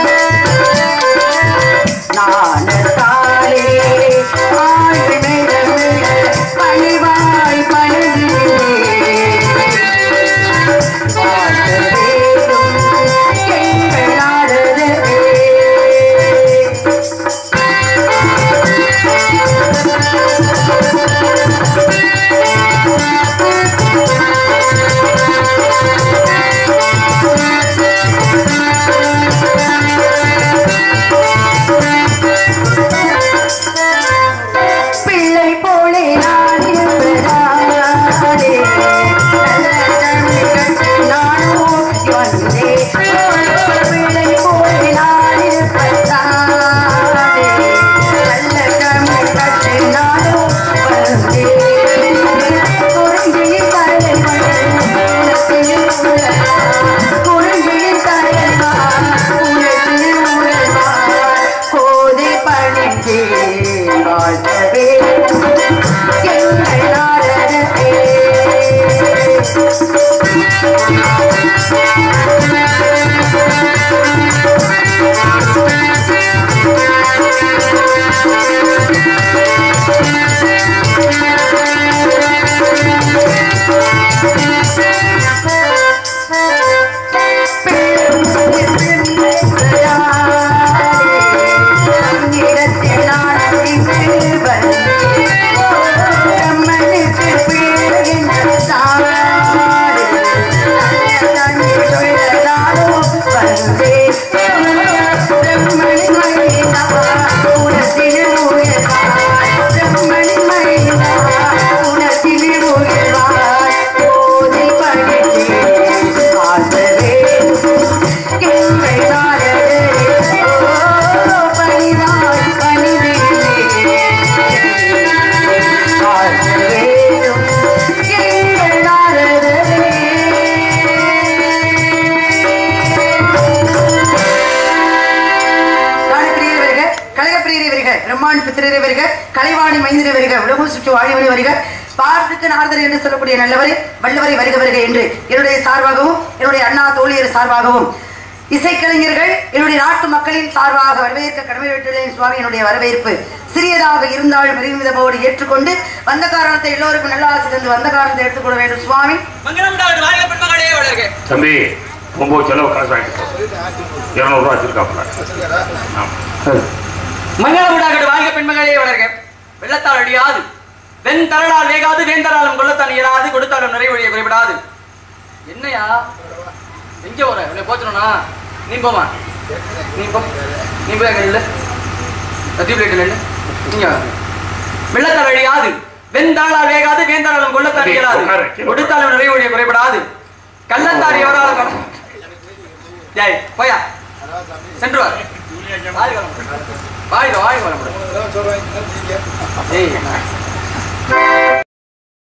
புத்திரரை வருக கலைவாணி மைந்திரை வருக உலகம் சுற்று வாழிமணி வருக பார்த்துக்கு நாரதர் என்று சொல்லக்கூடிய நல்லவரே வல்லவரை வருக வருக என்று என்னுடைய சார்பாகவும் என்னுடைய அண்ணா தோழியர் சார்பாகவும் இசைக்கலைஞர்கள் என்னுடைய நாட்டு மக்களின் சார்பாக வரவேற்க கடமைப்பட்டுள்ளேன் சுவாமி என்னுடைய வரவேற்பு சிறியதாக இருந்தாலும் பெருமிதமோடு ஏற்றுக்கொண்டு வந்த காரணத்தை எல்லோருக்கும் நல்ல ஆசை தந்து வந்த காரணத்தை எடுத்துக்கொள்ள வேண்டும் சுவாமி மங்களம் உண்டாகட்டும் வாழ்க பெண்மகளே வளர்க தம்பி ரொம்ப செலவு காசு வாங்கிட்டு இரநூறுவா வச்சிருக்காப்புல ஆமா. மங்களம் உண்டாகட்டும் வாழ்க பெண்மகளே வளர்க வெள்ளத்தால் அடியாது வெண் தரலால் வேகாது வேந்தராலும் கொள்ளத்தான் இயலாது கொடுத்தாலும் நிறைவழிய குறைபடாது என்னையா எங்க வர உன்னை போச்சணும்னா நீ போமா நீ போ நீ போய் அங்க இல்ல டியூப்லைட் இல்ல நீங்க வெள்ளத்தால் அழியாது வெண் தரலால் வேகாது வேந்தராலும் கொள்ளத்தான் டேய், இயலாது உட்காரு, கீழே கொடுத்தாலும் நிறைவழிய குறைபடாது கள்ளத்தார் எவரால் கண- ஜெய் போயா சென்று வா வாழ்க வளமுடன். வாழ்க வாழ்க வளமுடன். ஏய்